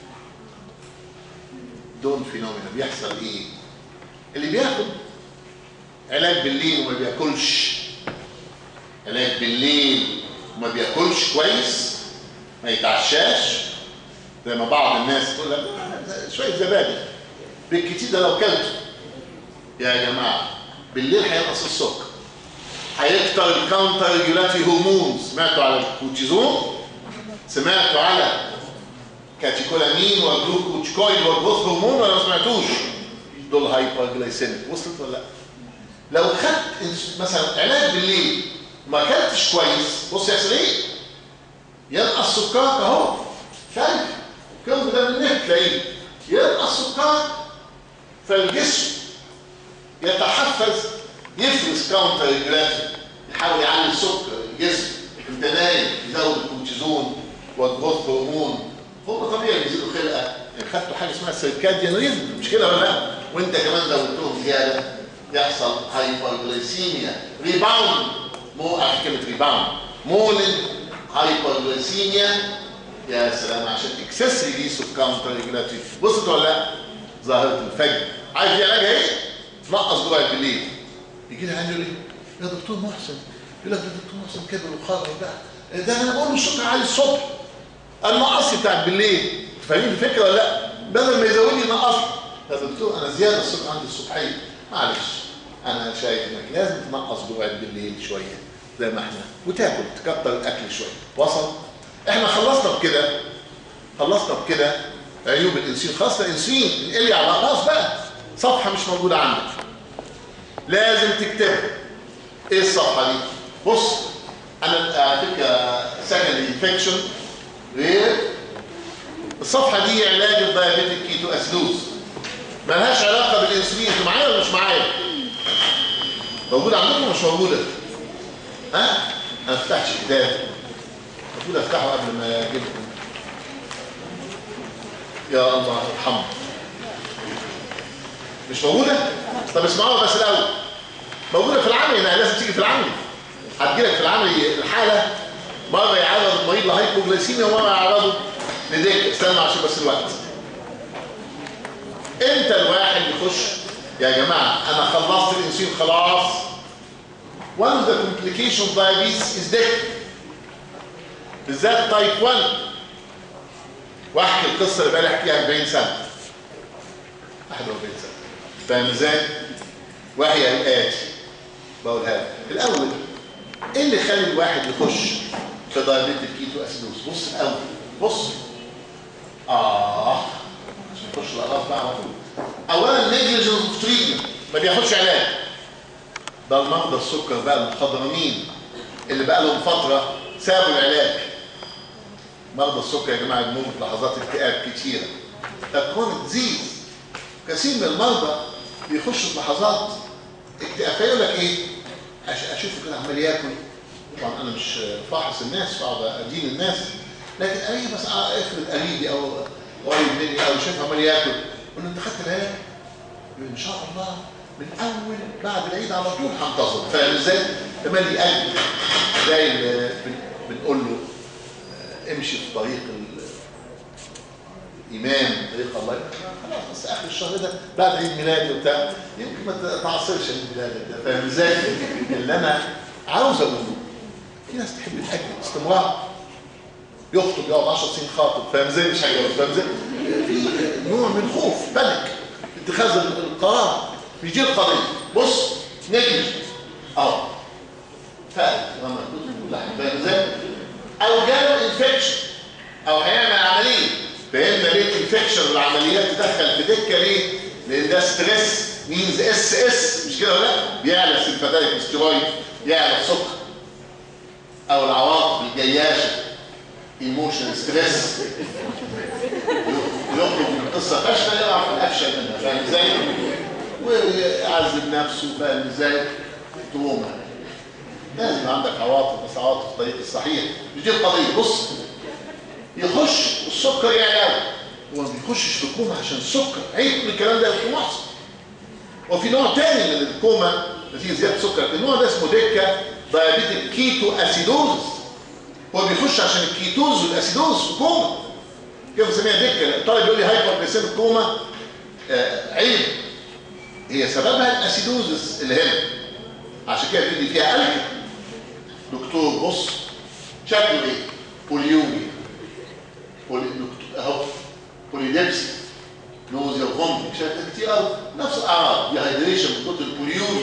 دون فينومينا بيحصل ايه اللي بياخد علاج بالليل وما بياكلش علاج بالليل وما بياكلش كويس ما يتعشاش زي ما بعض الناس تقول لك آه، شويه زبادي بالكتير ده لو كلته يا جماعه بالليل هينقص السكر هيكتر الكاونتر ريجولاتري هرمون سمعتوا على الكورتيزون سمعتوا على كاتيكولامين وجلوكوتشكويد والجروث هرمون ولا ما سمعتوش دول هايبر جلايسيميك وصلت ولا لا لو خدت إنس- مثلا علاج بالليل ما اكلتش كويس بص يحصل ايه ينقص سكرك اهو شايف الكلب ده منك تلاقيه ينقص سكرك فالجسم يتحفز يفرز كاونتر ريجولاتري يحاول يعلي السكر الجسم انت نايم يزود الكورتيزون والجروث هرمون هم طبيعي بيزيدوا خلقه يعني خدتوا حاجه اسمها سيركاديان ريزم مش كده ولا لا وانت كمان زودتهم زياده يحصل هايبرجليسيميا ريباوند مو عارف كلمه ريباوند مولد هايبرجليسيميا يا سلام عشان اكسس ريليس اوف كاونتر ريجولاتري بصت ولا لا ظاهره الفجر عارف دي علاجها ايه؟ نقص جرعه بالليل يجي لي عيان يقول لي يا دكتور محسن يقول لك ده دكتور محسن كبر وخرج بقى ده انا بقول له السكر عالي الصبح النقص بتاع بالليل فاهمين الفكره ولا لا؟ بدل ما يزود لي نقص يا دكتور انا زياده السكر عندي الصبحيه معلش انا شايف انك لازم تنقص جرعه بالليل شويه زي ما احنا وتاكل تكتر الاكل شويه وصل؟ احنا خلصنا بكده خلصنا بكده عيوب الانسولين خلصنا الانسولين انقلي على خلاص بقى صفحه مش موجوده عندك لازم تكتبها ايه الصفحه دي بص انا على فكره سكند انفكشن غير الصفحه دي علاج الدايابيتيك كيتو اسيدوز ملهاش علاقه بالانسولين انتوا معايا ولا مش معايا موجوده عندكم ولا مش موجوده ها انا ما فتحتش كتاب المفروض افتحه قبل ما اجيبكم يا الله ارحمه مش موجوده طب اسمعوها بس الاول موجوده في العمل هنا لازم تيجي في العمل هتجيلك في العمل الحاله مره يعرض المريض لهايبوجليسيميا ومره يعرضه نديك استنى عشان بس الوقت امتى الواحد يخش يا جماعه انا خلصت الانسولين خلاص one of the complications of diabetes is death بالذات تايب 1 واحكي القصه اللي بقالي احكيها 40 سنه 41 سنه فاهم ازاي؟ وهي الاتي بقولها لك الاول ايه اللي يخلي الواحد يخش في دايابيتك كيتو اسيدوز بص الاول بص اه عشان يخش الاعراض بقى على طول اولا نيجليجنس اوف تريتمنت ما بياخدش علاج ده المرضى السكر بقى المخضرمين اللي بقى لهم فتره سابوا العلاج مرضى السكر يا جماعه بيمروا بلحظات اكتئاب كتيره ده كرونيك ديزيز كثير من المرضى بيخشوا في لحظات اكتئاب فيقول لك ايه أش- اشوفه كده عمال ياكل طبعا انا مش فاحص الناس واقعد ادين الناس لكن اي بس افرض قريبي او قريب مني او شايف عمال ياكل اقول له انت خدت العلاج؟ يقول ان شاء الله من اول بعد العيد على طول هنتظر فاهم ازاي؟ كمان يأجل زي اللي بن- بنقول له آه، امشي في طريق ال- الايمان طريق الله خلاص بس اخر الشهر ده بعد عيد ميلادي وبتاع يمكن ما تعصرش عيد ميلادك ده فاهم ازاي؟ اللي انا عاوز اقوله في ناس تحب تاجل استمرار يخطب يقعد 10 سنين خاطب فاهم ازاي مش هيجوز فاهم ازاي؟ في نوع من خوف بنك اتخاذ القرار مش دي القضيه بص نجم اهو فعلا لما كل حاجه فاهم ازاي؟ او جاله انفكشن او هيعمل عمليه فهمنا ليه الانفكشن والعمليات تدخل في دكه ليه؟ لان ده ستريس مينز اس اس مش كده ولا لا؟ بيعلى سيمباتيك ستيرويد يعلى السكر او العواطف الجياشه ايموشن ستريس يخرج من قصه فاشله يقع في الافشل منها فاهم ازاي؟ ويعذب نفسه فاهم ازاي؟ تروما لازم يبقى عندك عواطف بس عواطف الطريق الصحيح مش دي القضيه بص يخش السكر يعلى هو ما بيخشش في الكوما عشان السكر عيب كل الكلام ده في مصر وفي نوع تاني من الكوما نتيجه زياده السكر النوع ده اسمه دكه دايابيتك كيتو اسيدوز هو بيخش عشان الكيتوز والاسيدوز في كوما كيف بنسميها دكه الطالب يقول لي هايبر جليسيميك كوما آه عيب هي سببها الاسيدوزس اللي هنا عشان كده بيدي فيها الكل دكتور بص شكله ايه بوليومي بولي دكتور اهو بوليدبسي نوزيا وفومتنج شايف ده كتير قوي نفس الاعراض ديهايدريشن من كتر البوليومي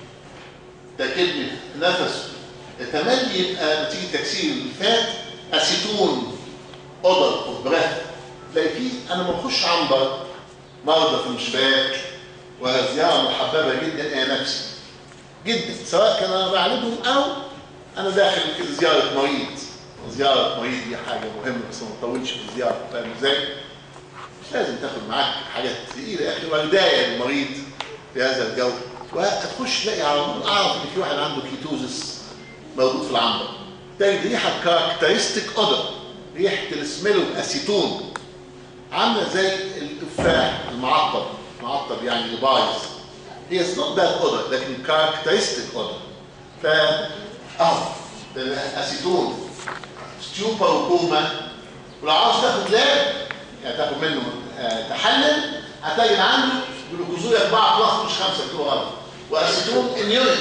تكدني نفسه تملي يبقى نتيجه تكسير الفات اسيتون اودر اوف بريث تلاقي فيه انا ما بخش عنبر مرضى في المستشفيات وزياره محببه جدا الى نفسي جدا سواء كان انا بعالجهم او انا داخل كده زياره مريض زياره مريض دي حاجه مهمه بس ما تطولش في الزياره فاهم ازاي؟ مش لازم تاخد معاك حاجات تقيله يا اخي وردايه المريض في هذا الجو وهتخش تلاقي على طول اعرف ان في واحد عنده كيتوزس موجود في العنبر تجد ريحه كاركترستيك اودر ريحه السميل الاسيتون عامله زي التفاح المعطب معطب يعني اللي بايظ هي اتس نوت باد اودر لكن كاركترستيك اودر ف اهو الاسيتون ستيوبر وكوما ولو عاوز تاخد لاب يعني تاخد منه آه، تحلل هتجد عنده جلوكوزوريا 4 بلس مش 5 كيلو غلط واسيتون انيورين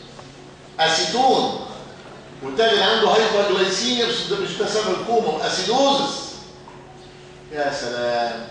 اسيتون وتجد عنده هايبرجلايسيميا بس ده مش ده سبب الكوما واسيدوزس يا سلام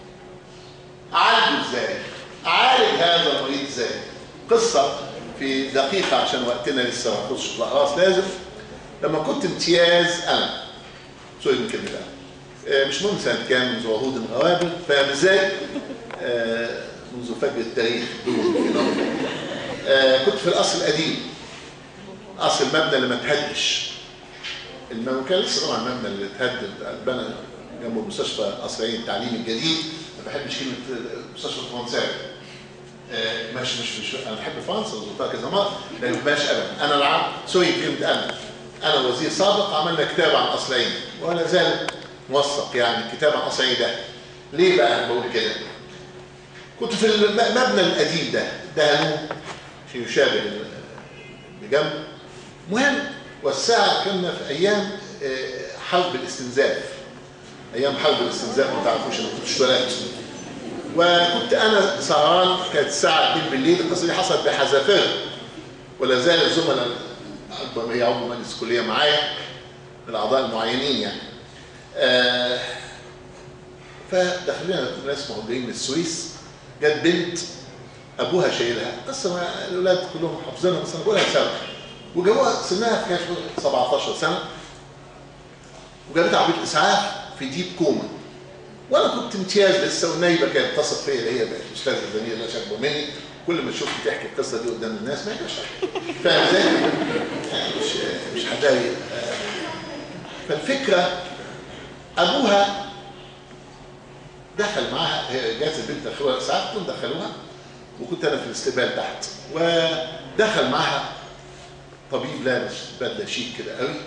اعالجه ازاي اعالج هذا المريض ازاي قصه في دقيقه عشان وقتنا لسه ما نخش في الاقراص لازم لما كنت امتياز انا سوري من كلمه آه، مش مهم سنه كام منذ عهود الغوابل فاهم ازاي؟ آه، منذ فجر التاريخ دون كده. آه، كنت في القصر القديم قصر المبنى اللي ما اتهدش المبنى كان لسه طبعا المبنى اللي اتهد اتبنى جنبه مستشفى قصرين التعليم الجديد ما بحبش كلمه مستشفى الفرنساوي آه، مش مش مش انا بحب فرنسا وزرتها كذا مره لكن ما بحبهاش ابدا انا العام سوري كلمه انا انا وزير سابق عملنا كتاب عن قصرين ولا زال موثق يعني كتاب عن قصرين ده ليه بقى انا بقول كده؟ كنت في المبنى القديم ده دهنوه في يشابه اللي جنبه المهم والساعة كنا في أيام آه، حرب الاستنزاف ايام حرب الاستنزاف ما تعرفوش انا كنت اتولدت وكنت انا سهران كانت الساعه 2 بالليل القصه دي حصلت بحذافيرها ولا زال الزملاء اكبر من عضو مجلس الكليه معايا الاعضاء المعينين يعني آه فدخلنا ناس موجودين من السويس جت بنت ابوها شايلها قصه ما الاولاد كلهم حافظينها بس انا بقولها سنه وجابوها سنها كانت 17 سنه وجابتها عربيه اسعاف في ديب كوما وانا كنت امتياز لسه والنايبه كانت تثق فيا اللي هي بقت استاذه زميله لا شك مني كل ما تشوفني تحكي القصه دي قدام الناس ما يبقاش فاهم ازاي؟ يعني مش مش هداري فالفكره ابوها دخل معاها هي جات البنت دخلوها ساعات كنت دخلوها وكنت انا في الاستقبال تحت ودخل معاها طبيب لابس بدله شيك كده قوي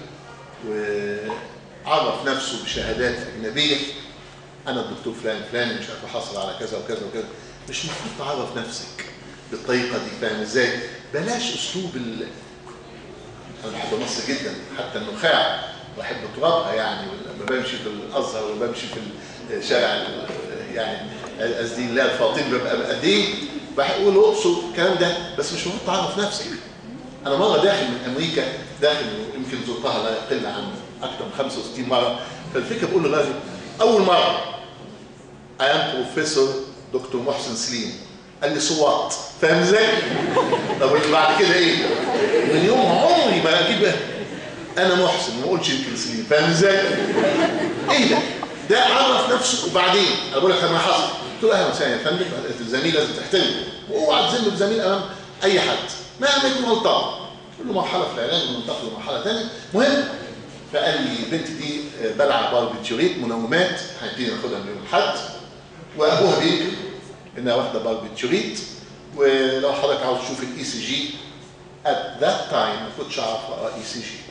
وعرف نفسه بشهادات اجنبيه انا الدكتور فلان فلان مش عارف حصل على كذا وكذا وكذا مش المفروض تعرف نفسك بالطريقه دي فاهم ازاي؟ بلاش اسلوب ال... انا بحب مصر جدا حتى النخاع بحب ترابها يعني لما بمشي في الازهر وبمشي في الشارع ال- يعني قصدي الله الفاطمي ببقى قد ايه بقول اقصد الكلام ده بس مش المفروض تعرف نفسك انا مره داخل من امريكا داخل يمكن زرتها لا يقل عن اكثر من 65 مره فالفكره بقول للراجل اول مره I am بروفيسور دكتور محسن سليم قال لي صوات فاهم ازاي؟ طب واللي بعد كده ايه؟ من يوم عمري ما اجيب انا محسن ما اقولش يمكن سليم فاهم ازاي؟ ايه ده؟ ده عرف نفسه وبعدين انا بقول لك انا حصل قلت له اهلا وسهلا يا فندم الزميل لازم تحترمه واوعى تذم بزميل امام اي حد مهما يكون غلطان كل له مرحله في العلاج وننتقل لمرحله ثانيه مهم فقال لي البنت دي بلع باربيتيوريت منومات هنبتدي ناخدها من يوم الاحد وابوها بينكر انها واخده باربيتيوريت ولو حضرتك عاوز تشوف الاي سي جي at that time ما كنتش اعرف اقرا اي سي جي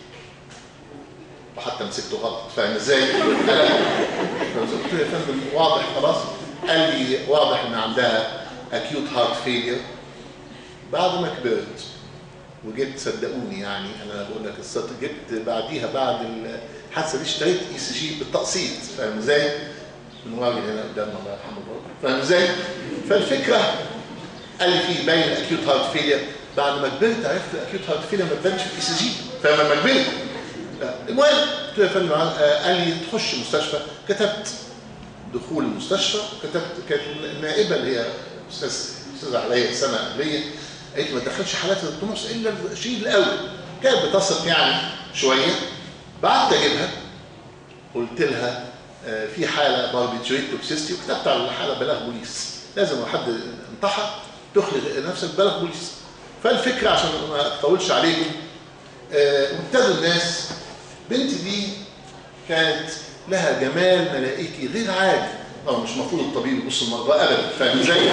وحتى مسكته غلط فاهم ازاي؟ انا قلت له يا فندم واضح خلاص قال لي واضح ان عندها acute heart failure بعد ما كبرت وجبت صدقوني يعني انا بقول لك السطر جبت بعديها بعد الحادثه دي اشتريت اي سي جي بالتقسيط فاهم ازاي؟ من راجل هنا قدامنا الله يرحمه برضه فاهم ازاي؟ فالفكره قال لي في باين اكيوت هارت فيلير بعد ما كبرت عرفت الاكيوت هارت فيلير ما تبانش في الاي سي جي فلما كبرت المهم قلت له يا فندم آه، قال لي تخش مستشفى كتبت دخول المستشفى كتبت كانت النائبه اللي هي استاذ استاذه عليا سنه قبليه قالت ما تدخلش حالات التونس الا الشيء الاول كانت بتثق يعني شويه بعد اجيبها قلت لها آه، في حاله باربيتوريت توكسيستي وكتبت على الحاله بلاغ بوليس لازم لو حد انتحر تخلق نفسك بلاغ بوليس فالفكره عشان ما اطولش عليكم آه، وابتدوا الناس بنتي دي كانت لها جمال ملائكي غير عادي طبعا مش المفروض الطبيب يبص المرضى ابدا فاهم ازاي؟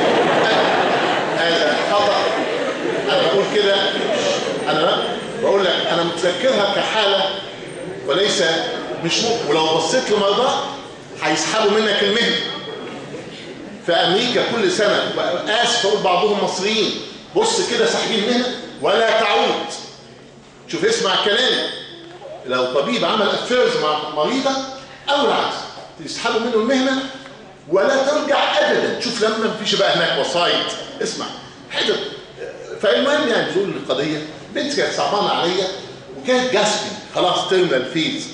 هذا خطا انا بقول كده انا بقول لك انا متذكرها كحاله وليس مش ممكن ولو بصيت لمرضى هيسحبوا منك المهنه في امريكا كل سنه اسف اقول بعضهم مصريين بص كده ساحبين مهنه ولا تعود شوف اسمع كلامي لو طبيب عمل افيرز مع مريضه او العكس تسحبوا منه المهنه ولا ترجع ابدا شوف لما مفيش بقى هناك وسايط اسمع حدث فالمهم يعني بزول القضيه بنت كانت صعبانه عليا وكانت جاسبي خلاص ترمينال فيز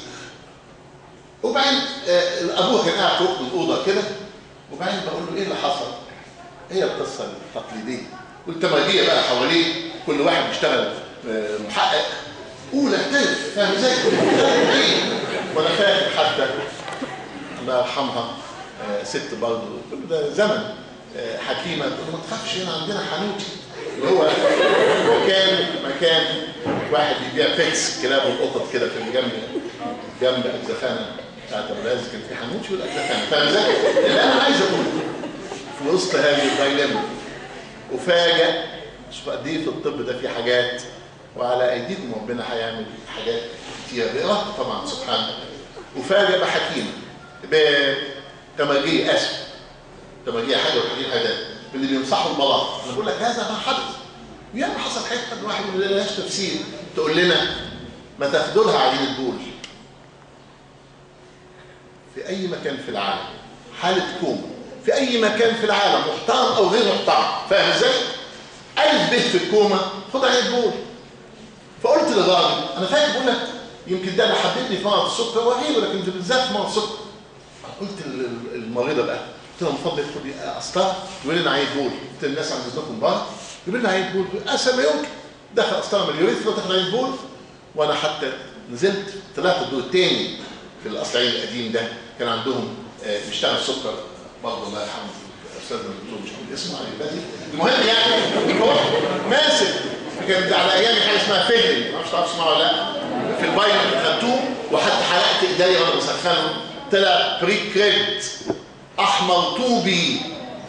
وبعدين آه، ابوها كان قاعد في وسط الاوضه كده وبعدين بقول له ايه اللي حصل؟ هي القصه التقليديه والتمرجيه بقى حواليه كل واحد بيشتغل آه، محقق اولى تالت فاهم ازاي؟ ايه ولا فاكر حتى الله يرحمها آه، ست برضه كل ده زمن آه، حكيمه تقول له ما تخافش هنا عندنا حنوتي اللي هو مكان مكان واحد بيبيع فيكس كلاب والقطط كده في جنب جنب الزخانه بتاعت الغاز كان في حنوتي والزخانه فاهم ازاي؟ اللي انا عايز اقوله في وسط هذه الدايلما وفاجأ شوف قد ايه في الطب ده في حاجات وعلى ايديكم ربنا هيعمل حاجات كتير بإرادته طبعا سبحانه وفاجأ بحكيمه بتمرجيه اسف تمرجيه حاجه وحكيم حاجه من اللي بينصحوا البلاط انا بقول لك هذا ما حدث وياما حصل حاجات قد واحد ما لهاش تفسير تقول لنا ما تاخدوا لها عينه بول في اي مكان في العالم حاله كوما في اي مكان في العالم محترم او غير محترم فاهم ازاي؟ الف ب في الكوما خد عين بول فقلت للراجل انا فاكر بقول لك يمكن ده اللي حببني في مرض السكر وغيره لكن ده بالذات في مرض السكر قلت لل- الممرضه بقى قلت لها من فضلك خدي اصلها يقول لنا عيد بول قلت للناس عند اذنكم بره يقول لنا عيد بول اسهل ما يمكن دخل اصلها من اليوريثرا وتاخد عيد بول وانا حتى نزلت طلعت الدور الثاني في القصرين القديم ده كان عندهم آه، بيشتغل سكر برضه الله يرحمه استاذنا الدكتور مش هقول اسمه علي بدري المهم يعني هو ماسك كان على ايامي حاجه اسمها فهري ما اعرفش تعرفوا اسمها ولا لا في البايل خدتوه وحتى حلقت ايديا وانا بسخنه طلع بري كريبت احمر طوبي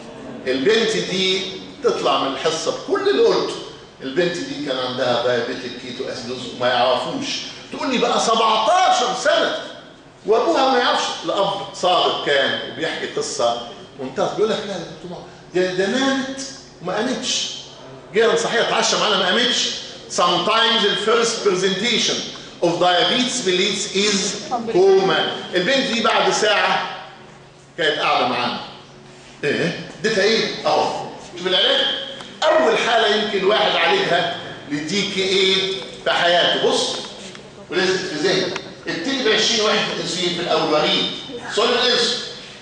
البنت دي تطلع من الحصه بكل اللي قلته البنت دي كان عندها دايابيتك كيتو اسيدوز وما يعرفوش تقول لي بقى 17 سنه وابوها ما يعرفش الاب صادق كان وبيحكي قصه ممتازه بيقول لك لا يا دكتور ده ده نامت وما قامتش جينا صحيح اتعشى معانا ما قامتش sometimes the first presentation of diabetes mellitus is coma البنت دي بعد ساعه كانت قاعده معانا ايه اديتها ايه اهو شوف العلاج اول حاله يمكن واحد عالجها للدي كي اي في حياته بص ولازم في ذهنك ابتدي ب 20 واحد في الانسولين في الاول وريد سوليد انسولين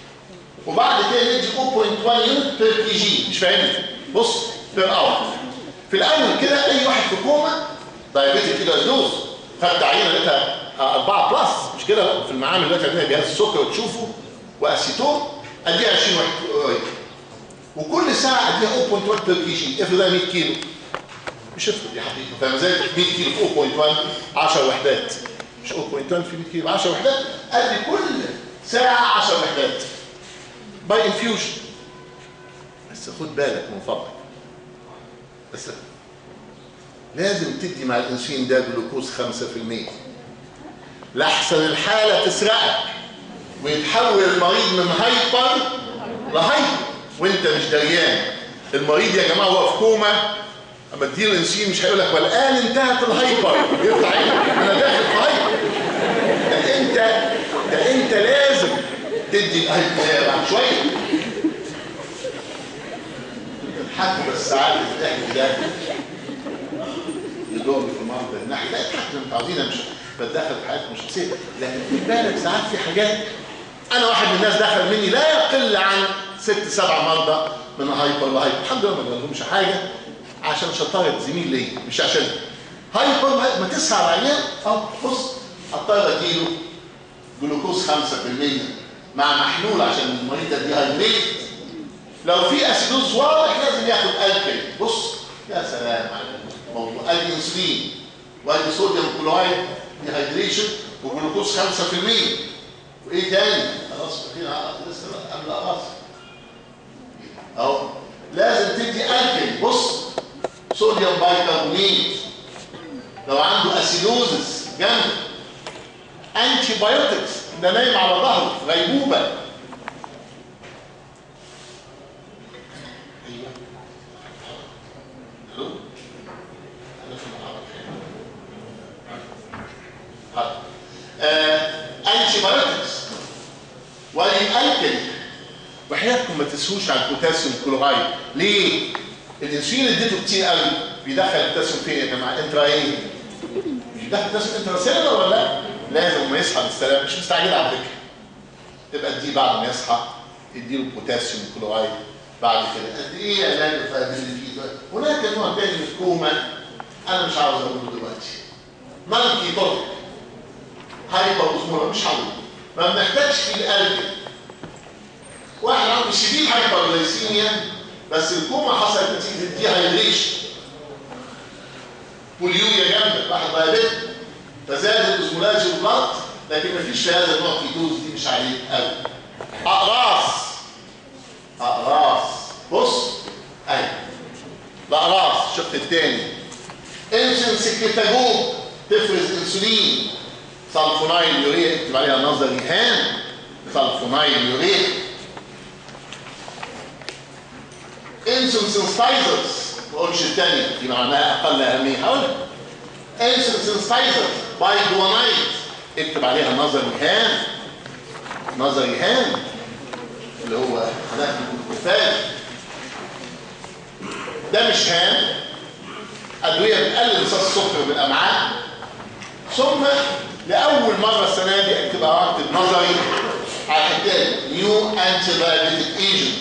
وبعد كده ندي 0.1 يونت بير كي جي مش فاهمني بص بير اور في الاول كده اي واحد في كوما دايابيتك كده دوز خدت عينه لقيتها 4 بلس مش كده في المعامل دلوقتي عندنا جهاز السكر وتشوفه واسيتون اديها 20 واحد قريب وكل ساعه اديها 0.1 بير كي جي افرض 100 كيلو مش افرض يا حبيبي فاهم ازاي 100 كيلو في 0.1 10 وحدات مش 0.1 في 100 كيلو 10 وحدات ادي كل ساعه 10 وحدات باي انفيوجن بس خد بالك من فضلك بس لازم تدي مع الانسولين ده جلوكوز 5% لاحسن الحاله تسرقك ويتحول المريض من هايبر لهايبر وانت مش دريان المريض يا جماعه هو في كوما اما تديله الانسولين مش هيقول لك والان انتهت الهايبر يفتح عينك انا داخل في هايبر ده انت ده انت لازم تدي الهايبر بعد شويه تضحكوا بس ساعات الضحك ده يدور في المنطقه الناحيه لا اضحك انتوا عاوزين مش بتدخل في حياتكم الشخصيه لكن خد بالك ساعات في حاجات انا واحد من الناس دخل مني لا يقل عن ست سبع مرضى من هايبر لهايبر الحمد لله ما لهمش حاجه عشان شطاره زميل ليا مش عشان هايبر ما تسعى على العيان اه بص هضطر اديله جلوكوز 5% مع محلول عشان المريض ده ديهايدريت لو في اسيدوز واضح لازم ياخد الكل بص يا سلام على موضوع الانسولين وادي صوديوم كلورايد ديهايدريشن وجلوكوز 5% وايه تاني خلاص فاكرين لسه قبل اقراص اهو لازم تدي الكل بص صوديوم بايكربونات لو عنده اسيدوزس جنب انتي بايوتكس ده نايم على ظهره في غيبوبه ايوه الو انا في المحاضره حاضر انتي بايوتكس والالكل وحياتكم ما تسهوش على البوتاسيوم كلورايد ليه؟ الانسولين اللي اديته كتير قوي بيدخل البوتاسيوم فين يا جماعه؟ انترا ايه؟ مش بيدخل البوتاسيوم انترا سيلولر ولا لا؟ لازم ما يصحى بالسلامه مش مستعجل على فكره تبقى تديه بعد ما يصحى تديله بوتاسيوم كلورايد بعد كده قد ايه علاج الفايبريليتي هناك نوع تاني من الكوما انا مش عاوز اقوله دلوقتي مالكي توتك هايبر اوزمولا مش هقوله ما بنحتاجش فيه القلب واحد عنده شديد هايبرغليسيميا بس الكوما حصلت نتيجه الديهايدريشن بوليوريا جنبك واحد دايابيت فزاد الاوزمولاجي والبلط لكن مفيش في هذا النوع كيتوز دي مش عليه قوي اقراص اقراص بص ايوه الاقراص الشق الثاني انسولين سكريتاجوب تفرز انسولين سلفونايل يوريا اكتب عليها نظري هام سلفونايل يوريا انسولين سنسايزرز ما اقولش الثانيه دي معناها اقل اهميه هقول انسولين سنسايزرز باي جوانايت اكتب عليها نظري هام نظري هام اللي هو هناك الكفاف ده مش هام ادويه بتقلل امتصاص السكر بالامعاء ثم لاول مره السنه دي اكتب اكتب نظري على حكايه نيو انتي دايابيتيك ايجنت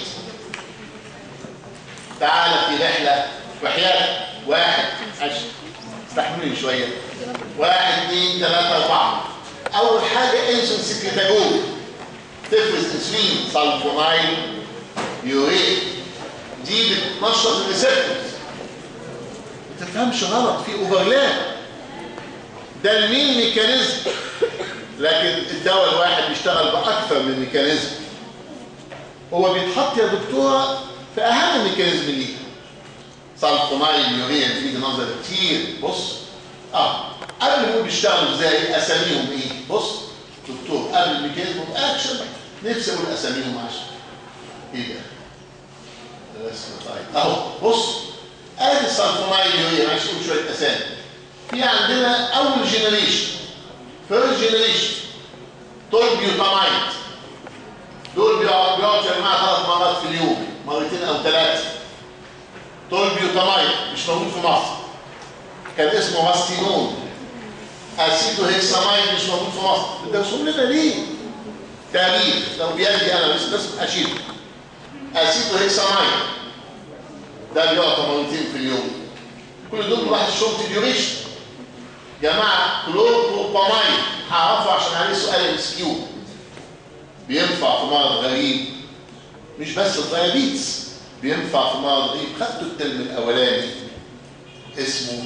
تعالى في رحله وحياه واحد عشر استحملوني شويه واحد اثنين ثلاثه اربعه اول حاجه انسولين سكريتاجول تفرز انسولين سلفونايل يوريت دي بتنشط الريسبتورز ما تفهمش غلط في اوفرلاب ده المين ميكانيزم لكن الدواء الواحد بيشتغل باكثر من ميكانيزم هو بيتحط يا دكتوره في اهم ميكانيزم ليه سلفونايل يوريا في نظر كتير بص اه قبل ما بيشتغلوا ازاي اساميهم ايه بص دكتور قبل الميكانيزم اوف اكشن نفسي اقول اساميهم عشان ايه ده الرسم طيب اهو بص ادي السلفونايل يوريا معلش نقول شويه اسامي في عندنا اول جينيريشن فيرست جينيريشن تولبيوتامايد دول بيقعدوا بيقعدوا يا جماعه ثلاث مرات في اليوم مرتين او ثلاثه تولبيوتامايد مش موجود في مصر كان اسمه ماستينون اسيدو هيكسامايد مش موجود في مصر بتدرسهم لنا ليه؟ تاريخ لو بيدي انا بس بس اشيله اسيدو هيكسامايد ده بيعطى مرتين في اليوم كل دول واحد الشرطي ديوريشن جماعه كلوروبامايد هعرفه عشان عليه سؤال ام اس كيو بينفع في مرض غريب مش بس الديابيتس بينفع في مرض غريب خدته الترم الاولاني اسمه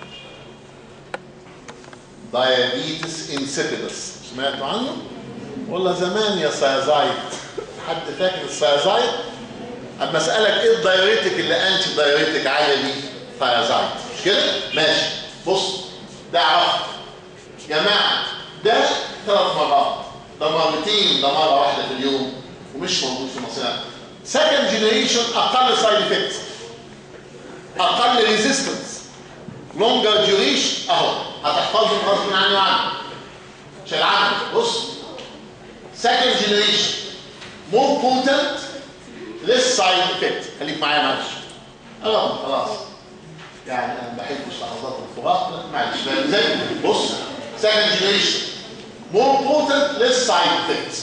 دايابيتس انسيبيدس سمعتوا عنه؟ والله زمان يا سايزايد حد فاكر السايزايد؟ اما اسالك ايه الدايوريتك اللي انتي دايوريتك عاليه دي؟ سايزايد مش كده؟ ماشي بص ده عرفت جماعه ده ثلاث مرات ده مرتين ده مره واحده في اليوم ومش موجود في مصر سكند جنريشن اقل سايد افكتس اقل ريزيستنس لونجر ديوريشن اهو هتحفظهم غصب عني وعنك مش هيلعبك بص سكند جنريشن مور بوتنت ليس سايد افكت خليك معايا معلش اه خلاص يعني انا ما بحبش لحظات الفراق معلش فاهم ازاي بص سكند جنريشن more potent less side effects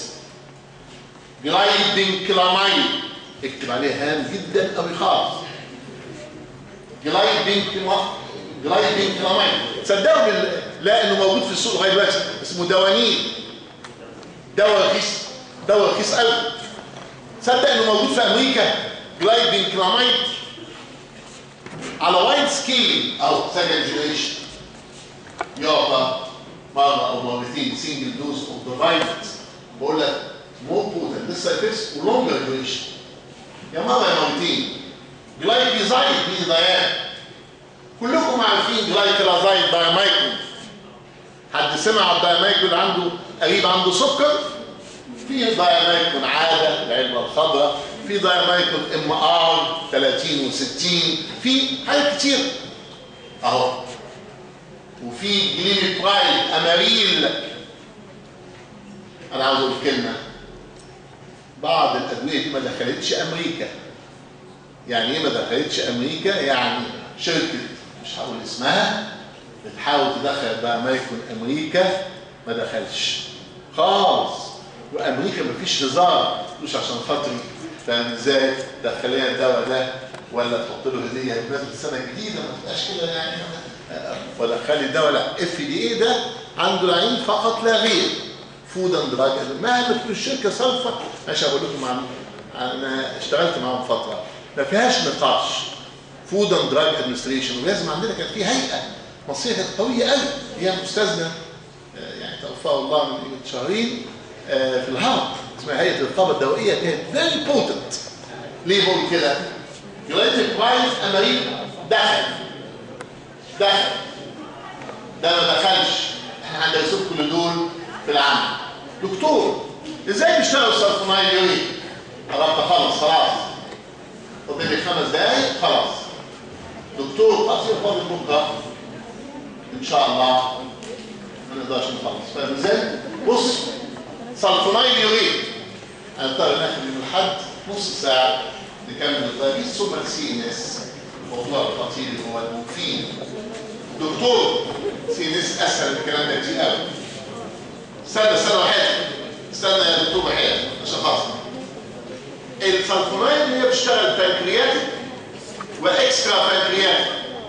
جلايبينكلامين اكتب عليه هام جدا قوي خالص جلايبينكلامين جلايبينكلامين تصدقوا بال... لا انه موجود في السوق لغايه دلوقتي اسمه دوانين دواء رخيص دواء رخيص قوي تصدق انه موجود في امريكا جلايبينكلامين على وايد سكيل او سكند جنريشن يعطى مرة أو مرتين سنجل دوز اوف ذا فايتامينز بقول لك مور بوتنت لسه افكس ولونجر ديوريشن يا مرة يا مرتين جلايكيزايد دي ضيان كلكم عارفين جلايكيزايد دايمايكون حد سمع على الدايمايكون اللي عنده قريب عنده سكر في دايمايكون عادة العلبة الخضراء في دايمايكون ام ار 30 و60 في حاجات كتير اهو وفي جليل برايد اماريل انا عاوز اقول كلمه بعض الادويه دي ما دخلتش امريكا يعني ايه ما دخلتش امريكا يعني شركه مش هقول اسمها بتحاول تدخل بقى ما يكون امريكا ما دخلش خالص وامريكا ما فيش هزار مش عشان خاطري فاهم ازاي دخلينا الدواء ده ولا تحط له هديه بمناسبه السنه الجديده ما تبقاش كده يعني ولا خلي الدواء لا اف دي اي ده عنده العين فقط لا غير فود اند دراج مهما تكون الشركه صرفه مش هقول لكم عن انا اشتغلت معاهم فتره ما فيهاش نقاش فود اند دراج ادمنستريشن ولازم عندنا كان في هيئه مصريه كانت قويه قوي هي استاذنا يعني توفاه الله من قيمه شهرين في الهرم اسمها هيئه الرقابه الدوائيه كانت فيري بوتنت ليه بقول كده؟ يونايتد برايز امريكا دخل دخل ده ما دخلش احنا هندرسوه كل دول في العمل دكتور ازاي بيشتغل السلفونايل يورين قربت خلص خلاص فاضل لي خمس دقايق خلاص دكتور قصير فاضل بكره ان شاء الله ما نقدرش نخلص فاهم ازاي؟ بص سلفونايل يورين هنضطر ناخد من لحد نص ساعه نكمل الدايبيز ثم السي ان اس الموضوع الخطير اللي هو المورفين دكتور سي ان اس اسهل من الكلام ده كتير قوي استنى استنى واحد استنى يا دكتور واحد عشان خاطر السلفونايل هي بتشتغل بانكرياتيك واكسترا بانكرياتيك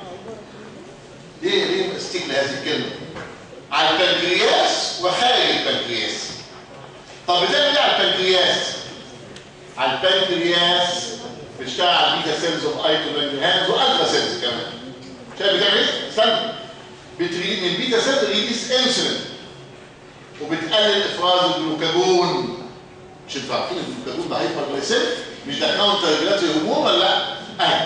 ليه ليه استجل هذه الكلمه على البنكرياس وخارج البنكرياس طب بتعمل ايه على البنكرياس على البنكرياس بتشتغل على البيتا سيلز اوف ايتوبنكرياس والفا سيلز كمان شايف بتعمل ايه استنى بتريد من البيتا سيلز ريليس انسولين وبتقلل افراز الجلوكاجون مش انتوا عارفين الجلوكاجون ده هايبر جلايسيميك مش ده كاونتر ريجولاتوري هرمون ولا لا؟ اهي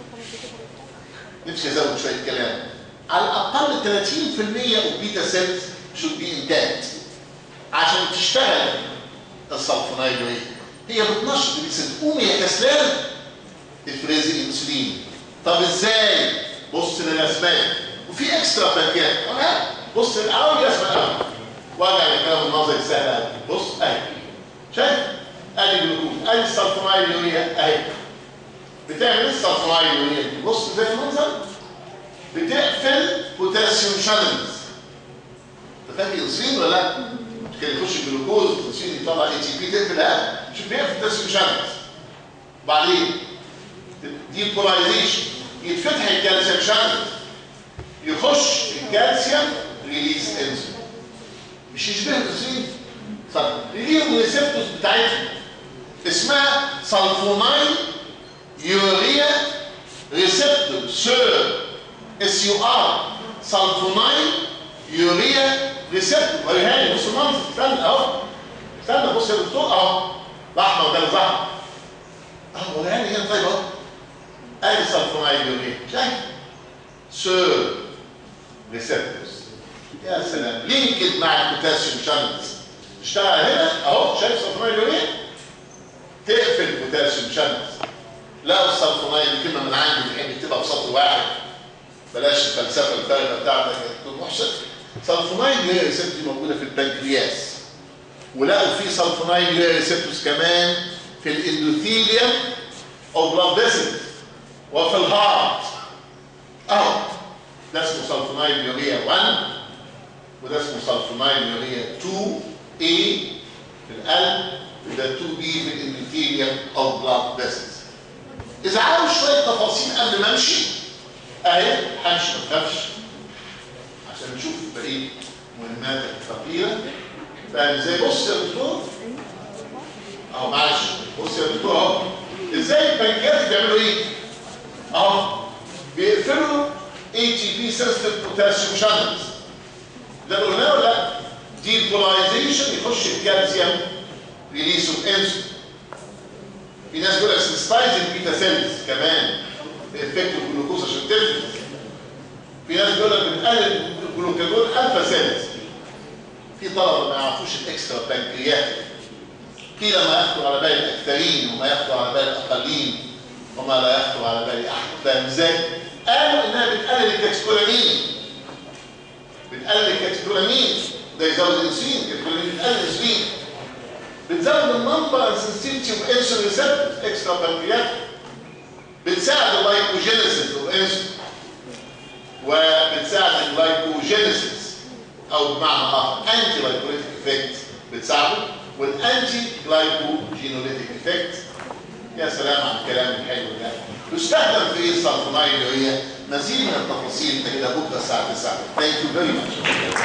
نفسي ازود شويه كلام على الاقل 30% اوف بيتا سيلز should be intact عشان تشتغل السلفونايد هي بتنشط الانسولين قوم يا كسلان افرزي الانسولين طب ازاي بص للاسباب وفي اكسترا بانكيات اه بص الاول يسمع الاول وارجع للكلام النظري السهل قوي بص اهي شايف ادي جلوكوز ادي السلفونايد يوريا اهي بتعمل ايه السلفونايد يوريا دي بص زي المنظر بتقفل بوتاسيوم شانلز انت فاهم الانسولين ولا لا؟ مش كده يخش الجلوكوز الانسولين يطلع اي تي بي تقفل ها شوف بيقفل بوتاسيوم شانلز بعدين دي بولايزيشن يتفتح الكالسيوم شانلز يخش الكالسيوم ريليز انسولين مش يشبه الانسولين صح ليهم ريسبتورز بتاعتهم اسمها سلفونايل يوريا ريسبتور سير اس يو ار سلفونايل يوريا ريسبتور وريها لي بص المنظر استنى اهو استنى بص يا دكتور اهو الاحمر ده الزهر اهو وريها لي هنا طيب اهو ادي سلفونايل يوريا شايف سير ريسبتورز يا سلام لينكد مع البوتاسيوم شانلز اشتغل هنا اهو شايف سلفونايل يوريا تقفل البوتاسيوم شانلز لا السلفونايل دي كلمه من عندي بحب يكتبها بسطر واحد بلاش الفلسفه الفارغه بتاعتك يا دكتور محسن سلفونايل هي ريسبتور موجوده في البنكرياس ولقوا في سلفونايل هي ريسبتورز كمان في الاندوثيليوم او بلاد فيسل وفي الهارت اهو ده اسمه سلفونايل يوريا 1 وده اسمه سلفونايل يوريا 2 A في القلب وده 2 B في الاندوثيليوم او بلاد فيسلز اذا عاوز شويه تفاصيل قبل ما امشي اهي همشي ما تخافش عشان نشوف بقيه مهماتك الثقيله فاهم ازاي بص يا دكتور اهو معلش بص يا دكتور اهو ازاي البنكرياس بيعملوا ايه اهو بيقفلوا اي تي بي سنسيتيف بوتاسيوم شانلز ده قلناه ولا لا دي بولايزيشن يخش الكالسيوم ريليس اوف انسولين في ناس بيقول لك سنسيتايزنج بيتا سيلز كمان بإفكت الجلوكوز عشان تفرز في ناس بيقول لك بتقلل الجلوكاجون الفا سيلز في طلبه ما يعرفوش الاكسترا بانكريات قيل ما يخطر على بال الاكثرين وما يخطر على بال الاقلين وما لا يخطر على بال احد فاهم ازاي؟ قالوا انها بتقلل الكاتسكولامين بتقلل الكاتسكولامين ده يزود الانسولين الكاتسكولامين بتقلل الانسولين بتزود النمبر اند سنسيتيفيتي اوف انسولين ريسبتورز اكسترا بانكريات بتساعد اللايكوجينيسيس اوف انسولين وبتساعد اللايكوجينيسيس او بمعنى اخر انتي لايكوليتيك افكت بتساعده والانتي جلايكوجينوليتيك افكت يا سلام على الكلام الحلو ده تستخدم في ايه السلفونايل وهي مزيد من التفاصيل كده بكره الساعه 9 ثانك يو فيري ماتش